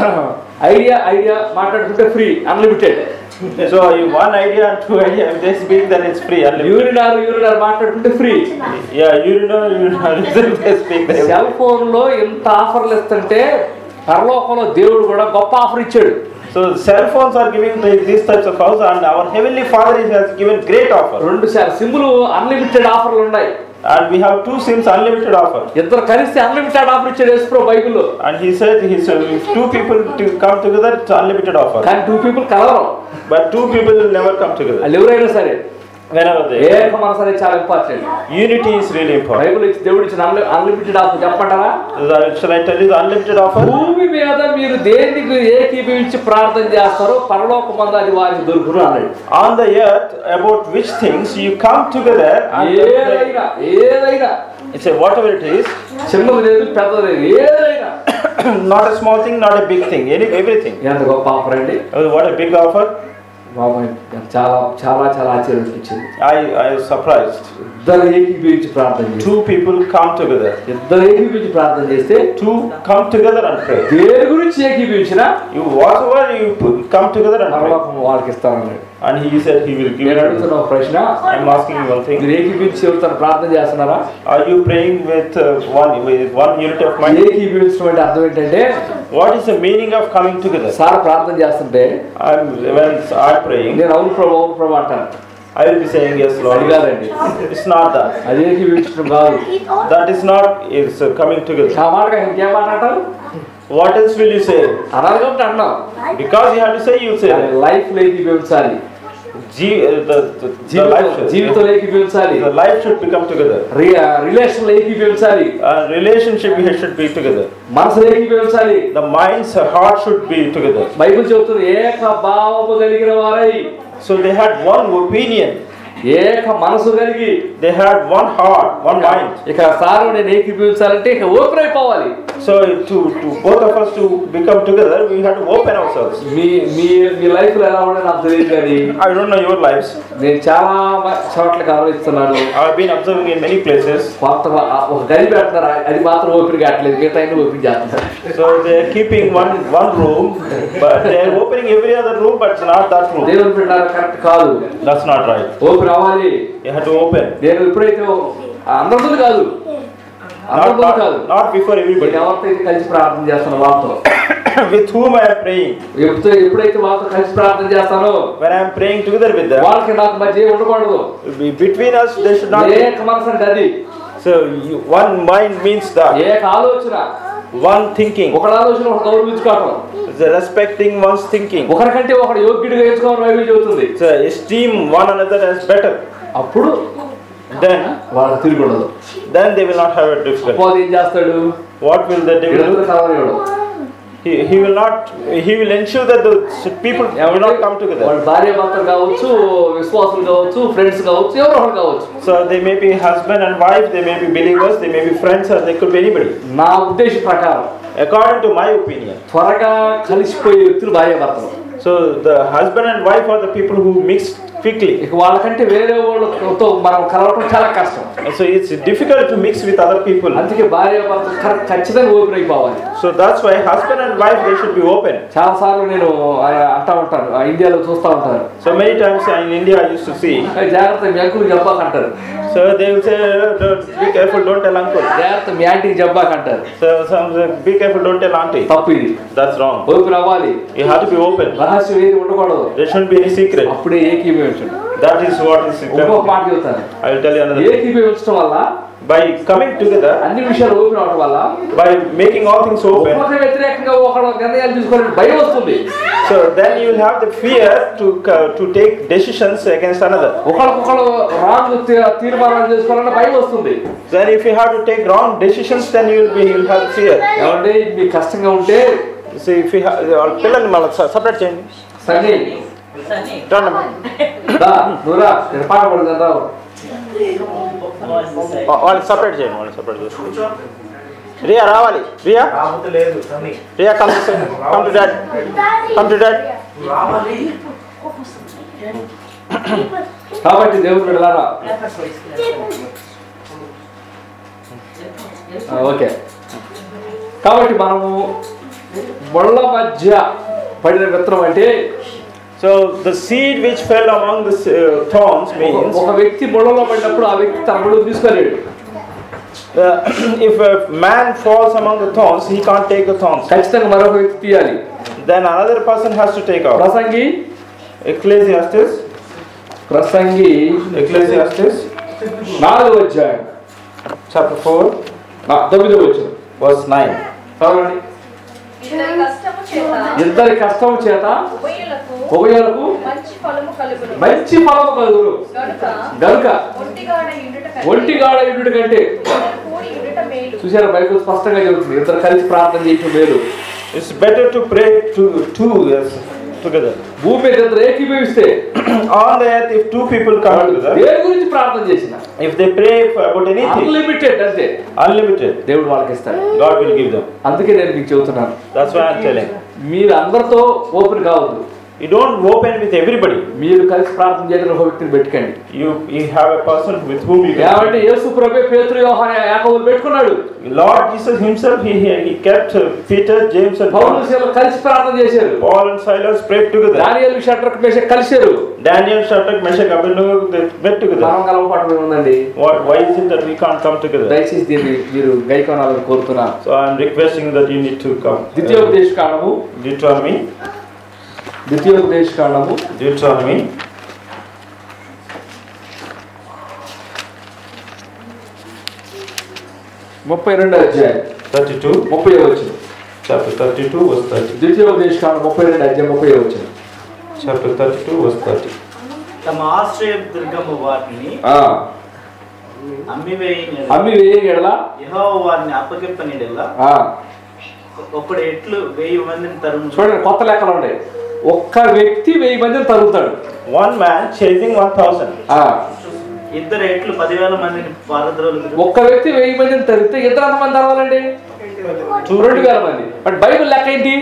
ఐడియా ఐడియా మాట్లాడుతుంటే free unlimited So you one idea and two idea, if they speak then it's free. unlimited. యూరినార్ యూరినార్ మాట్లాడుతుంటే free Yeah, you know, you know, if they speak they cell phone లో ఎంత ఆఫర్లు ఇస్తుంటే పరలోకంలో దేవుడు కూడా గొప్ప ఆఫర్ ఇచ్చాడు So cell phones are giving the, these types of offers and our heavenly Father has given great offer. రెండు సిమ్లు అన్లిమిటెడ్ ఆఫర్లు ఉన్నాయి And we have two sims unlimited offer. ఇద్దరు కలిసి అన్లిమిటెడ్ ఆఫర్ ఇచ్చాడు యేసుప్రభు బైబిల్లో And he said he said if two people to come together it's unlimited offer. కానీ two people కలవరు But two people will never come together. వాళ్ళు ఎవరైనా సరే Whenever they ఏక మనసు అనేది చాలా important unity is really important. Bible ఇచ్చి దేవుడు ఇచ్చిన అన్లిమిటెడ్ ఆఫర్ చెప్పమంటారా Uh, Shall I tell you the unlimited offer? భూమి మీద మీరు దేనికి ఏకీభవించి ప్రార్థన చేస్తారో పరలోక మందు అది వారికి దొరుకును అన్నాడు On the earth, about which things you come together and ఏదైనా ఏదైనా it's a whatever it is, చిన్నది లేదు పెద్దది లేదు ఏదైనా not a small thing, not a big thing, any everything. ఎంత గొప్ప ఆఫర్ అండి Uh, What a big offer! బాబాయ్ నాకు చాలా చాలా చాలా ఆశ్చర్యం అనిపించింది I I was surprised. ఇద్దరు ఏకీభవించి ప్రార్థన చేసి Two people come together. ఇద్దరు ఏకీభవించి ప్రార్థన చేస్తే Two come together and pray. దేని గురించి ఏకీభవించినా You whatever you p- come together and pray. పరలోకం వాళ్ళకి ఇస్తానన్నాడు And he said he will give నేను it. అడుగుతున్న ఒక ప్రశ్న I'm asking you one thing. మీరు ఏకీభవించి ఎవరితో ప్రార్థన చేస్తున్నారా Are you praying with uh, one with one unit of mind? ఏకీభవించడం అంటే అర్థం ఏంటంటే What is the meaning of coming together? Sir ప్రార్థన చేస్తుంటే I'm when I'm praying, నేను అవును ప్రభు అవును ప్రభు అంటాను I will be saying yes, అది Lord. కాదండి It's not that. అది ఏకీభవించడం కాదు That is not. It's uh, coming together. ఆ మాటగా ఇంకేం మాట అంటారు What else will you say? అనాలి కాబట్టి అన్నాం Because you have to say, you say. that. Life లో ఏకీభవించాలి G- uh, the, the, the జీవితం life should, జీవితంలో ఏకీభవించాలి the life should become together. Relation లో ఏకీభవించాలి Uh, relationship here should be together. మనసులో ఏకీభవించాలి The mind's heart should be together. Bible చెబుతుంది ఏక భావము కలిగిన వారై So they had one opinion. ఏక మనసు కలిగి They had one heart, one mind. ఇక సారు నేను ఏకీభవించాలంటే ఇక ఓపెన్ అయిపోవాలి So to, to both of us to become together, we had to open ourselves. మీ మీ మీ లైఫ్ లో ఎలా ఉండదు నాకు తెలియదు కానీ I don't know your lives. నేను చాలా మ- చోట్ల గమనిస్తున్నాను I've been observing in many places. కొంత ఒక గది పెడుతున్నారు అది మాత్రం ఓపెన్ కావట్లేదు మిగతా అన్ని ఓపెన్ చేస్తున్నారు So they're keeping one one room, but they're opening every other room, but not that room. దేవుని పెట్టారు కరెక్ట్ కాదు That's not right. ఓపెన్ అవ్వాలి You have to open. నేను ఎప్పుడైతే అందరితో కాదు Not, అందరితో కాదు not, not before నేను everybody. ఎవరితో అయితే కలిసి ప్రార్థన చేస్తాను వాళ్ళతో With whom I am praying. ఎప్పుడైతే ఎప్పుడైతే వాళ్ళతో కలిసి ప్రార్థన చేస్తానో When I am praying together with them, వాళ్ళకి నాకు మధ్య ఏం ఉండకూడదు be- between us, there should not be. ఏక మనసు అంటే అది So you, one mind means that. ఏక ఆలోచన One thinking. ఒకటి ఆలోచన ఒకటి గౌరవించుకోవటం The respecting one's thinking. ఒకరికంటే ఒకడు యోగ్యుడిగా ఎంచుకోవడం బైబిల్ చెబుతుంది So esteem one another as better. అప్పుడు Then, వాళ్ళకి తిరిగి ఉండదు then they will not have a difficulty. అపోది ఏం చేస్తాడు What will the devil వీళ్ళందరూ do? కలవనివ్వడు He, he will not. He will ensure that the people will not come together. వాళ్ళ భార్య భర్తలు కావచ్చు విశ్వాసులు కావచ్చు ఫ్రెండ్స్ కావచ్చు ఎవరో ఒకరు కావచ్చు So they may be husband and wife. They may be believers. They may be friends, or they could be anybody. నా ఉద్దేశం ప్రకారం According to my opinion. త్వరగా కలిసిపోయే వ్యక్తులు భార్య భర్తలు So the husband and wife are the people who mix quickly. ఇక వాళ్ళకంటే వేరే వాళ్ళతో మనం కలవటం చాలా కష్టం So it's difficult to mix with other people. అందుకే భార్య భర్తలు కరెక్ట్ ఖచ్చితంగా ఓపెన్ అయిపోవాలి So that's why husband and wife they should be open. చాలా సార్లు నేను ఆ, అంటా ఉంటాను ఆ, ఇండియాలో చూస్తూ ఉంటాను So many times in India I used to see. "ఏ, జాగ్రత్త మీ అంకులు జబ్బాకంటారు So they will say, "Don't- "Be careful, don't tell uncle." జాగ్రత్త మీ ఆంటీకి జబ్బాకంటారు So some say, "Be careful, don't tell auntie." తప్పు ఇది That's wrong. ఓపెన్ అవ్వాలి You have to be open. రహస్యం ఏది ఉండకూడదు There shouldn't be any secret. అప్పుడే ఏకీభవించడం That is what is ఇంకొక important. మాట చెబుతాను I will tell you another thing. ఏకీభవించడం వల్ల By coming together, అన్ని విషయాలు ఓపెన్ అవడం వల్ల by making all things open, ఒక్కొక్క వ్యతిరేకంగా ఒకడు నిర్ణయాలు తీసుకోవాలని భయం వస్తుంది so then you will have the fear to co- to take decisions against another. ఒకరికొకరు రాంగ్ తీర్మానాలు చేసుకోవాలన్న భయం వస్తుంది Then if you have to take wrong decisions, then you will be you will have fear. ఏమంటే మీకు కష్టంగా ఉంటే See if you have పిల్లల్ని మళ్ళీ సపరేట్ చేయండి సరే రండి. దా నువ్వురా నేను పాట పడుతుంది రావు వాళ్ళు సపరేట్ చేయండి వాళ్ళు సపరేట్ చేయండి రియా రావాలి రియా లేదు కానీ రియా come come to dad come to dad రావాలి కాబట్టి దేవుడు బిడ్డలారా ఆ, ఓకే కాబట్టి మనము ముళ్ళ మధ్య పడిన విత్తనం అంటే so the seed which fell among the thorns means ఒక వ్యక్తి ముళ్ళలో పడినప్పుడు ఆ వ్యక్తి తన ముళ్ళు తీసుకోలేడు if a man falls among the thorns he can't take the thorns ఖచ్చితంగా మరొక వ్యక్తి తీయాలి then another person has to take out ప్రసంగి ecclesiastes ప్రసంగి ecclesiastes నాలుగు అధ్యాయం chapter 4 ఆ, తొమ్మిదో వచ్చిన verse 9 చదవండి ఇతని కష్టము చేత ఇద్దరి కష్టం చేత ఉభయులకు ఉభయాలకు మంచి ఫలము కలుగును మంచి ఫలము కలుగురు గనుక గనుక ఒంటిగాడ ఇండుట కంటే ఒంటిగాడ ఇటుడు కంటే ఇద్దరు కూడి ఇండుట మేలు చూసారా బైబిల్ స్పష్టంగా చెబుతుంది ఇద్దరు కలిసి ప్రార్థన చేయటం మేలు it's better to pray to two yes, together భూమి మీద ఇద్దరు ఏకీభవిస్తే on the earth if two people come together దేని గురించి ప్రార్థన చేసిన if they pray for about anything unlimited అంటే unlimited దేవుడు వాళ్ళకి ఇస్తాడు god will give them అందుకే నేను మీకు చెబుతున్నాను that's why i'm telling మీరు అందరితో ఓపెన్ కావద్దు you don't open with everybody మీరు కలిసి ప్రార్థన చేయడం ఒక వ్యక్తిని పెట్టుకోండి you you have a person with whom you can కాబట్టి యేసు ప్రభు పేతురు యోహాన యాకోబులు పెట్టుకున్నాడు lord jesus himself he he, he kept uh, peter james and Paul Paul. శీలలు కలిసి ప్రార్థన చేశారు paul and silas prayed together దానియేలు షట్రకు మేషక్ కలిశారు daniel shadrach meshach abednego they met together మనం కలవపాటు ఉందండి what why is it that we can't come together దయచేసి దీన్ని మీరు గైకోనాలని కోరుతున్నాను so i'm requesting that you need to come ద్వితీయోపదేశ కాండము deuteronomy ద్వితీయోపదేశ కాండము deuteronomy ముప్పై రెండో అధ్యాయం 32 ముప్పై వచ్చిన chapter 32 verse 30 ద్వితీయోపదేశ కాండం ముప్పై రెండు అధ్యాయం ముప్పై వచ్చిన chapter 32 verse 30 తమ ఆశ్రయ దుర్గము వాటిని అమ్మివేయని అమ్మి వేయ ఎడలా యెహోవా వారిని అప్పగింపనిడెల్లా ఆ, ఒకడు ఎట్లు వెయ్యి మందిని తరుము చూడండి కొత్త లెక్కలు ఉన్నాయి ఒక్క వ్యక్తి వెయ్యి మందిని తరుగుతాడు one man chasing 1000 ఆ, ఇద్దరు ఎట్లు పదివేల మందిని పారద్రోలు ఒక్క వ్యక్తి వెయ్యి మందిని తరిగితే ఇద్దరు ఎంతమంది తరవాలండి రెండు వేల మంది బట్ బైబిల్ లెక్క ఏంటి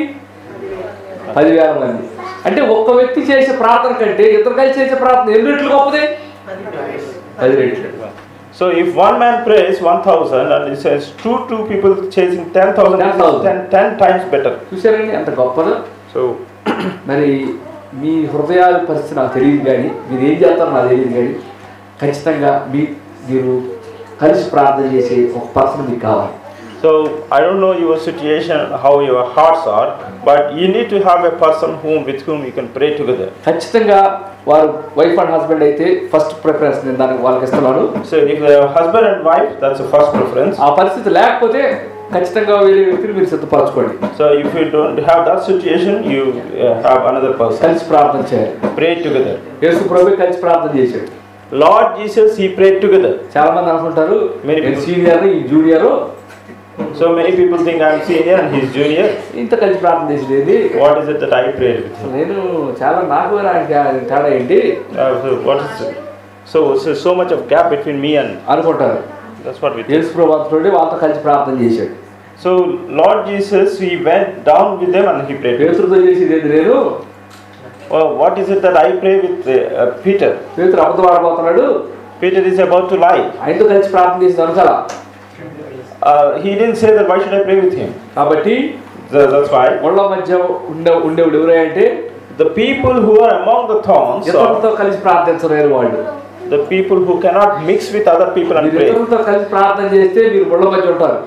పదివేల మంది అంటే ఒక్క వ్యక్తి చేసే ప్రార్థన కంటే ఇద్దరు కలిసి చేసే ప్రార్థన ఎన్ని రెట్లు గొప్పది పది రెట్లు so if one man prays 1000 and it says two two people chasing 10000 10,000. 10 10 times better చూసారండి ఎంత గొప్పదో so మరి మీ హృదయాల పరిస్థితి నాకు తెలియదు కానీ మీరు ఏం చేస్తారో నాకు తెలియదు కానీ ఖచ్చితంగా మీ మీరు కలిసి ప్రార్థన చేసే ఒక పర్సన్ మీకు కావాలి So I don't know your situation, how your hearts are, but you need to have a person whom with whom you can pray together. ఖచ్చితంగా వారు వైఫ్ అండ్ హస్బెండ్ అయితే ఫస్ట్ ప్రిఫరెన్స్ నేను దానికి వాళ్ళకి ఇస్తున్నాను So if they are husband and wife, that's the first preference. ఆ పరిస్థితి లేకపోతే ఖచ్చితంగా వేరే వ్యక్తిని మీరు సిద్ధపరచుకోండి So if you don't have that situation, you uh, have another person. కలిసి ప్రార్థన చేయాలి Pray together. యేసు ప్రభు కలిసి ప్రార్థన చేశాడు Lord Jesus, he prayed together. చాలా మంది అనుకుంటారు Many నేను people. సీనియర్ ఈ junior So many people think I'm senior and he's junior. ఇంత కలిసి ప్రార్థన చేసేది What is it that I prayed with him? నేను చాలా నాకు నాకు తేడా ఏంటి Uh, so what is it? So, so so much of gap between me and అనుకుంటారు that's what we think. యేసు ప్రభు అంతటి వాళ్ళతో కలిసి ప్రార్థన చేశాడు So Lord Jesus, he went down with them and he prayed. పేతురుతో చేసేది ఏది లేదు Well, what is it that I pray with uh, uh, Peter? పేతురు అబద్ధం ఆడబోతున్నాడు Peter is about to lie. ఆయనతో కలిసి ప్రార్థన చేసింది అనుకల Uh, he didn't say that why should I pray with him? కాబట్టి Tha- That's why ఒళ్ళ మధ్య ఉండే ఉండేవాడు ఎవరంటే the people who are among the thorns are ఇతరులతో కలిసి ప్రార్థించలేరు వాళ్ళు the people who cannot mix with other people and మీరు pray. ఇతరులతో కలిసి ప్రార్థన చేస్తే మీరు ఒళ్ళ మధ్య ఉంటారు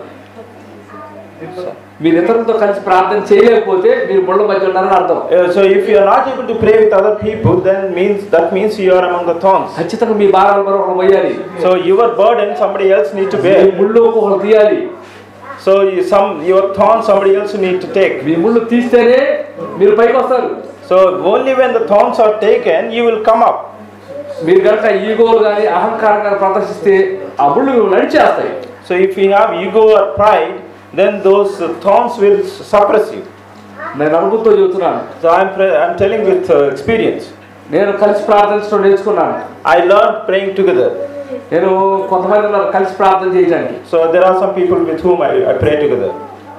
మీరు ఇతరులతో కలిసి ప్రార్థన చేయలేకపోతే మీరు ఒళ్ళ మధ్య ఉంటారని అర్థం Uh, so if you are not able to pray with other people, then means that means you are among the thorns. ఖచ్చితంగా మీ భారాలు మరొకరు మొయ్యాలి So your burden somebody else need to me bear. ముళ్ళు ఒక్కొక్కరు తీయాలి So you, some your thorn somebody else need to take. మీ ముళ్ళు తీస్తేనే మీరు పైకి వస్తారు So only when the thorns are taken, you will come up. మీరు కనుక ఈగోలు కానీ అహంకారం కానీ ప్రదర్శిస్తే ఆ ముళ్ళు మిమ్మల్ని నడిచేస్తాయి So if you have ego or pride, then those uh, thorns will s- suppress you. నేను అనుభూతితో చెబుతున్నాను So I'm pre- I'm telling with uh, experience. నేను కలిసి ప్రార్థించడం నేర్చుకున్నాను I learned praying together. నేను కొంతమంది ఉన్నారు కలిసి ప్రార్థన చేయడానికి So there are some people with whom I, I pray together.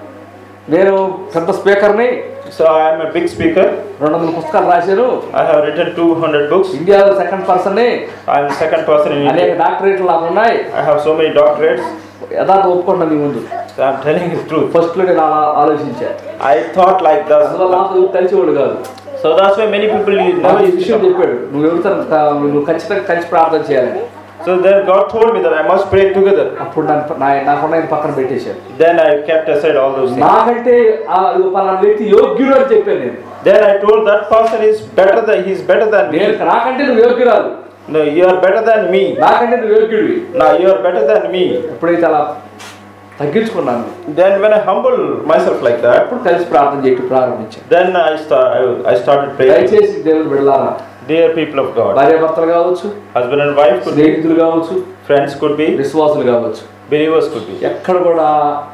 నేను పెద్ద స్పీకర్ని So I am a big speaker. రెండు వందల పుస్తకాలు రాశాను I have written 200 books. ఇండియాలో సెకండ్ పర్సన్ని I am the second person in అనేక India. డాక్టరేట్లు నాకు ఉన్నాయి I have so many doctorates. యథార్థ ఒప్పుకుంటాను నీ ముందు So I'm telling you the truth. ఫస్ట్లో నేను అలా ఆలోచించాను I thought like అందులో that. నాకు కలిసేవాడు కాదు So that's why many people you నాకు never ఈ విషయం చెప్పాడు నువ్వు ఎవరితో నువ్వు ఖచ్చితంగా కలిసి ప్రార్థన చేయాలని So then God told me that I must pray together. అప్పుడు నన్ను నా నాకున్న ఆయన పక్కన పెట్టేశాను Then I kept aside all those things. నాకంటే ఆ పలానా వ్యక్తి యోగ్యుడు అని చెప్పాను నేను Then I told that person is better than he's better than నేను me. నాకంటే నువ్వు యోగ్యురాలు No, you are better than me. నాకంటే నువ్వు యోగ్యుడివి Now you are better than me. ఎప్పుడైతే అలా తగ్గించుకున్నాను Then when I humble myself like that, అప్పుడు కలిసి ప్రార్థన చేయటం ప్రారంభించాను then I start I, I started praying. దయచేసి దేవుడు బిడ్డలారా Dear people of God, భార్య భర్తలు కావచ్చు husband and wife could be, స్నేహితులు కావచ్చు friends could be, విశ్వాసులు కావచ్చు believers could be. ఎక్కడ కూడా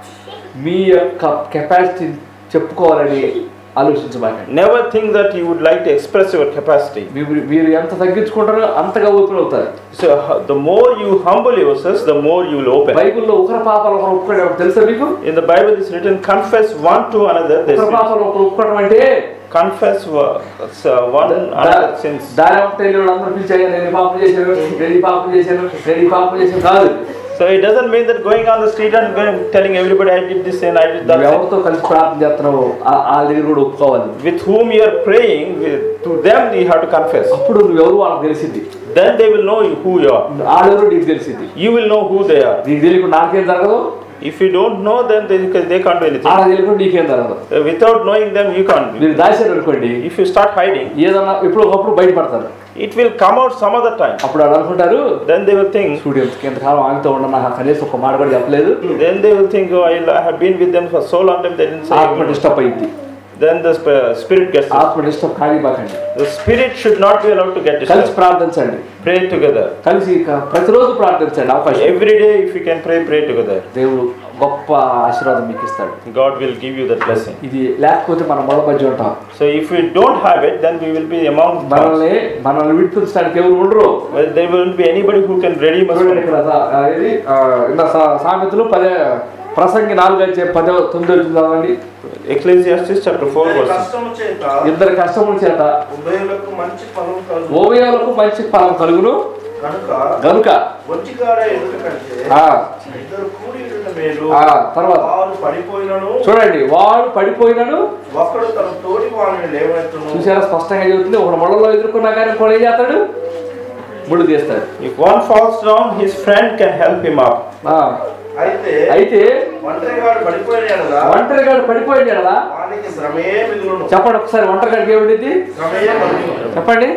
మీ యొక్క కెపాసిటీ చెప్పుకోవాలని ఆలోచించబాకండి Never think that you would like to express your capacity. మీరు మీరు ఎంత తగ్గించుకుంటారో అంతగా ఓపెన్ అవుతారు So h- the more you humble yourselves, the more you will open. బైబిల్లో ఒకరి పాపాలు ఒకరు ఒప్పుకోవడం తెలుసా మీకు In the Bible, it's written, confess one to another. There's ఒకరి పాపాలు ఒకరు ఒప్పుకోవడం అంటే confess wa- uh, one another sins. దాని ఒకటి వెళ్ళి అందరూ పిలిచాయి నేను ఈ పాపం చేశాను నేను ఈ పాపం చేశాను నేను ఈ పాపం చేశాను కాదు So it doesn't mean that going on the street and going, telling everybody I did this sin, I did that. నువ్వు sin." ఎవరితో కలిసి ప్రార్థన చేస్తున్నావు ఆ- వాళ్ళ దగ్గర కూడా ఒప్పుకోవాలి With whom you are praying, with, to them you have to confess. అప్పుడు నువ్వెవరు వాళ్ళకి తెలిసింది Then they will know who you are. వాళ్ళెవరు నీకు తెలిసింది You will know who they are. నీకు తెలియకుండా నాకేం జరగదు If you don't know them, they, they can't do anything. ఆడ తెలియకుండా నీకేం జరగదు Uh, Without knowing them, you can't. do. మీరు దాచారు అనుకోండి If you start hiding, ఏదన్నా ఇప్పుడు ఒకప్పుడు బయటపడతారు it will come out some other time. అప్పుడు వాళ్ళు అనుకుంటారు Then they will think, చూడు ఎంత ఎంతకాలం ఆమెతో ఉన్నా నాకు కనీసం ఒక మాట కూడా చెప్పలేదు then they will think, oh, I I have been with them for so long time, they didn't say. ఆత్మ డిస్టర్బ్ అయింది Then the sp- spirit gets. ఆత్మ డిస్టర్బ్ కానివ్వకండి The spirit should not be allowed to get కలిసి disturbed. ప్రార్థించండి Pray together. కలిసి క- ప్రతిరోజు ప్రార్థించండి అవకాశం Every day, if you can pray, pray together. దేవుడు గొప్ప ఆశీర్వాదం మీకు ఇస్తాడు God will give you that blessing. ఇది లేకపోతే మనం మొదల మధ్య ఉంటాం So if we don't have it, then we will be among us. మనల్ని మనల్ని విడిపించడానికి ఎవరు ఉండరు Well, there won't be anybody who can redeem us. చూడండి from- ఇక్కడ సా- ఆ, ఇది ఆ, ఇందా సా- సామెతలు పదే ప్రసంగి నాలుగు వచ్చే పదో తొమ్మిది వచ్చింది చదవండి Ecclesiastes chapter 4 verse. కష్టము చేత ఇద్దరు కష్టముల చేత ఉభయులకు మంచి ఫలం కలుగు ఓవయాలకు మంచి ఫలం కలుగును కనుక గనుక వంచిగాడ ఎదుట కంటే ఆ, ఇద్దరు కూడి ఉండుట మేలు ఆ, తర్వాత వారు పడిపోయినను చూడండి వాడు పడిపోయినాడు ఒకడు తన తోటి వారిని లేవనెత్తును చూసారా స్పష్టంగా చెబుతుంది ఒక ముళ్ళలో ఎదుర్కొన్నా కానీ ఇంకోటి ఏం చేస్తాడు ముళ్ళు తీస్తాడు If one falls down, his friend can help him up. ఆ, అయితే అయితే ఒంటరిగాడు పడిపోయిన ఎడల ఒంటరిగాడు పడిపోయింది కదా వానికి శ్రమే మిగులును చెప్పండి ఒకసారి ఒంటరిగాడికి ఏమిటి శ్రమే మిగులును చెప్పండి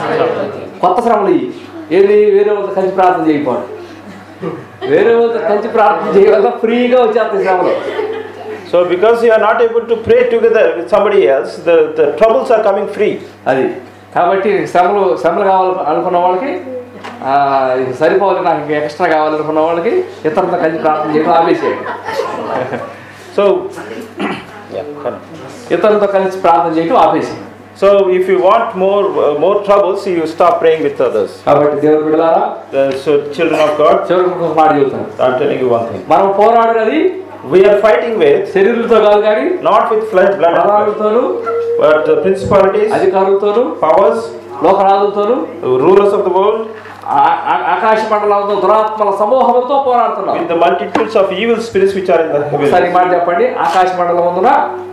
కొత్త శ్రమలు ఇవి ఏది వేరే వాళ్ళతో కలిసి ప్రార్థన చేయకపోవడం వేరే వాళ్ళతో కలిసి ప్రార్థన చేయవల్ల ఫ్రీగా వచ్చేస్తాయి శ్రమలు So because you are not able to pray together with somebody else, the, the troubles are coming free. అది కాబట్టి శ్రమలు శ్రమలు కావాలి అనుకున్న వాళ్ళకి ఆ, ఇది సరిపోవాలి నాకు ఇంకా ఎక్స్ట్రా కావాలనుకున్న వాళ్ళకి ఇతరులతో కలిసి ప్రార్థన చేయడం ఆపేసేయండి So, yeah, correct. ఇతరులతో కలిసి ప్రార్థన చేయడం ఆపేసేయండి so if you want more uh, more troubles, you stop praying with others. కాబట్టి దేవుడు బిడ్డలారా Uh, so children of God, చివరికి ఒక మాట చెబుతాను I'm telling you one thing. మనం పోరాడినది We are fighting with శరీరులతో కాదు కానీ not with flesh, blood, and flesh, ప్రధానులతోనూ but the principalities, అధికారులతోనూ powers, లోకరాజులతోనూ the rulers of the world, ఆ- ఆ- ఆకాశ మండలంతో దురాత్మల సమూహంతో పోరాడుతున్నాం with the multitudes of evil spirits which are in the ఒకసారి ఈ heavens. మాట చెప్పండి ఆకాశ మండలం ఉందిన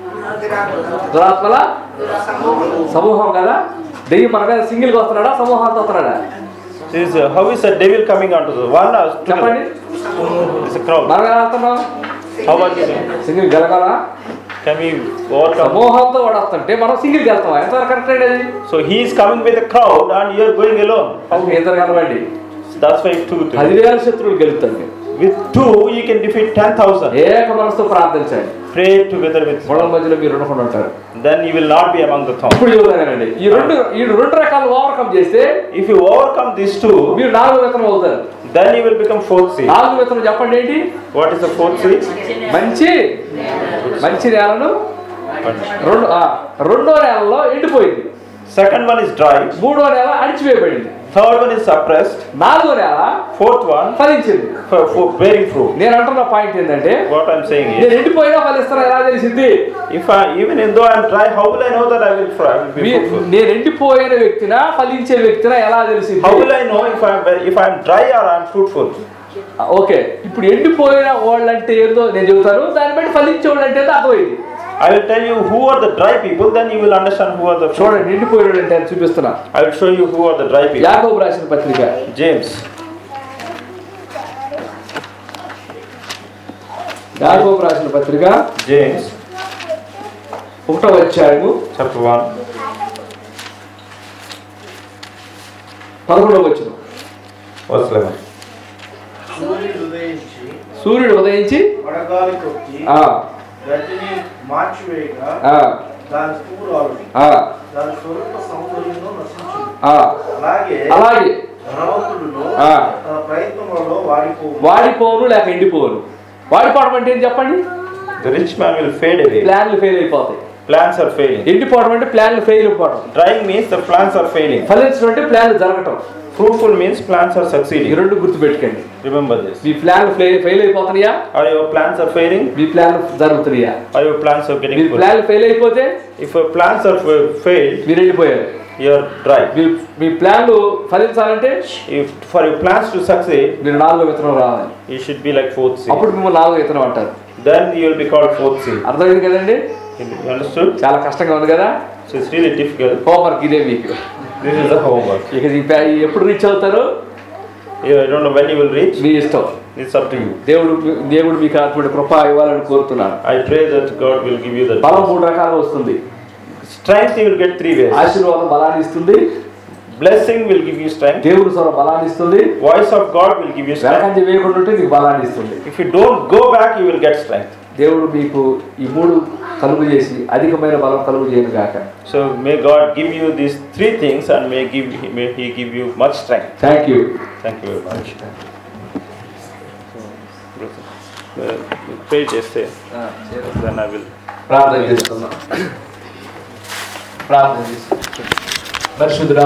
దురాత్మల సమూహం కదా దెయ్యం మన మీద సింగిల్ గా వస్తున్నాడా సమూహాలతో వస్తున్నాడా This is, uh, how is a devil coming onto the one? or చెప్పండి together? It's a crowd. మనం ఎలా వస్తున్నాం How are you? సింగిల్ గెలగల Can we overcome? సమూహంతో వాడు వస్తుంటే మనం సింగిల్ వెళ్తాం ఎంతవరకు కరెక్ట్ అండి అది So he is coming with a crowd and you are going alone. ఇద్దరు కలవండి That's why two. together. పదివేల శత్రువులు గెలుస్తారు మీరు With two, you can defeat 10,000. ఏక మనసుతో ప్రార్థించండి Pray together with. గొడవ మధ్యలో మీరు ఉండకుండా ఉంటారు Then you will not be among the thorns. ఇప్పుడు చెబుతానండి ఈ రెండు ఈ రెండు రకాలు ఓవర్కమ్ చేస్తే If you overcome these two, మీరు నాలుగు వేతనం అవుతారు then you will become fourth seed. నాలుగు వేతనం చెప్పండి ఏంటి What is the fourth seed? మంచి మంచి నేలను రెండు ఆ, రెండో నెలలో ఎండిపోయింది Second one is dry. మూడో నెల అణిచివేయబడింది Third one is suppressed. నాలుగో నెల Fourth one, ఫలించింది for, for bearing fruit. నేను అంటున్న పాయింట్ ఏంటంటే What I'm saying is, నేను ఎండిపోయినా ఫలిస్తాను ఎలా తెలిసింది if I, even though I'm dry, how will I know that I will, fr- I will be me- fruitful? నేను ఎండిపోయిన వ్యక్తినా ఫలించే వ్యక్తినా ఎలా తెలిసింది How will I know if I'm, ve- if I'm dry or I'm fruitful? Okay ఇప్పుడు ఎండిపోయిన వాళ్ళంటే ఏందో నేను చెబుతాను దాన్ని బట్టి ఫలించే వాళ్ళు అంటే ఏందో అర్థమైంది I will tell you who are the dry people, then you will understand who are the fruitful. చూడండి ఎండిపోయిన వాళ్ళు అంటే చూపిస్తున్నా I will show you who are the dry people. యాకోబు రాసిన పత్రిక James. యాకోబు రాసిన పత్రిక James, ఒకటో అధ్యాయము chapter 1, పదకొండవ వచ్చిన verse 11. సూర్యుడు ఉదయించి సూర్యుడు ఉదయించి వడగాలి కొట్టి ఆ, గడ్డిని మార్చివేయగా ఆ, దాని పువ్వు రాలు ఆ, దాని స్వరూప సౌందర్యంలో నశించింది ఆ. అలాగే అలాగే ధనవంతుడును ఆ. తన ప్రయత్నములలో వాడిపోవు వాడిపోను లేక ఎండిపోను వాడిపోవడం అంటే ఏం చెప్పండి The rich man will fade away. ప్లాన్లు ఫెయిల్ అయిపోతాయి Plans are failing. ఎండిపోవడం అంటే ప్లాన్లు ఫెయిల్ అయిపోవడం Drying means the plans are failing. ఫలించడం అంటే ప్లాన్లు జరగటం Fruitful means plans are ఈ succeeding. రెండు గుర్తుపెట్టుకోండి Remember this. మీ ప్లాన్లు ఫెయిల్ అయిపోతున్నాయా Are your plans are failing? మీ ప్లాన్లు జరుగుతున్నాయా Are your plans are మీ getting full? ప్లాన్లు ఫెయిల్ అయిపోతే If your plans are fa- failed, మీరు ఎండిపోయారు you're dry. మీ మీ ప్లాన్లు ఫలించాలంటే If for your plans to succeed, మీరు నాలుగో విత్తనం రావాలి you should be like fourth seed. అప్పుడు మిమ్మల్ని నాలుగో విత్తనం అంటారు Then you will be called fourth seed. అర్థమైంది కదండి You understood? చాలా కష్టంగా ఉంది కదా So it's really difficult. Homework ఇదే మీకు This is the homework. ఇక ఈ ప్యా- ఎప్పుడు రీచ్ అవుతారు You I don't know when you will reach. మీ ఇష్టం It's up to you. దేవుడు దేవుడు మీకు అటువంటి కృప ఇవ్వాలని కోరుతున్నాను I pray that God will give you బలం that. మూడు రకాలుగా వస్తుంది Strength you will get three ways. ఆశీర్వాదం బలాన్ని ఇస్తుంది Blessing will give you strength. దేవుడు స్వరం బలాన్ని ఇస్తుంది Voice of God will give you strength. వెనకంజ వేయకుండా ఉంటే నీకు బలాన్ని ఇస్తుంది If you don't go back, you will get strength. దేవుడు మీకు ఈ మూడు కలుగు చేసి అధికమైన బలం కలుగు చేయను గాక So may God give you these three things and may give may He give you much strength. Thank you Thank you very much. Uh, Pray just say, then I will. ప్రార్థన చేసుకుందాం ప్రార్థన చేసుకుందాం పరిశుద్ధుడా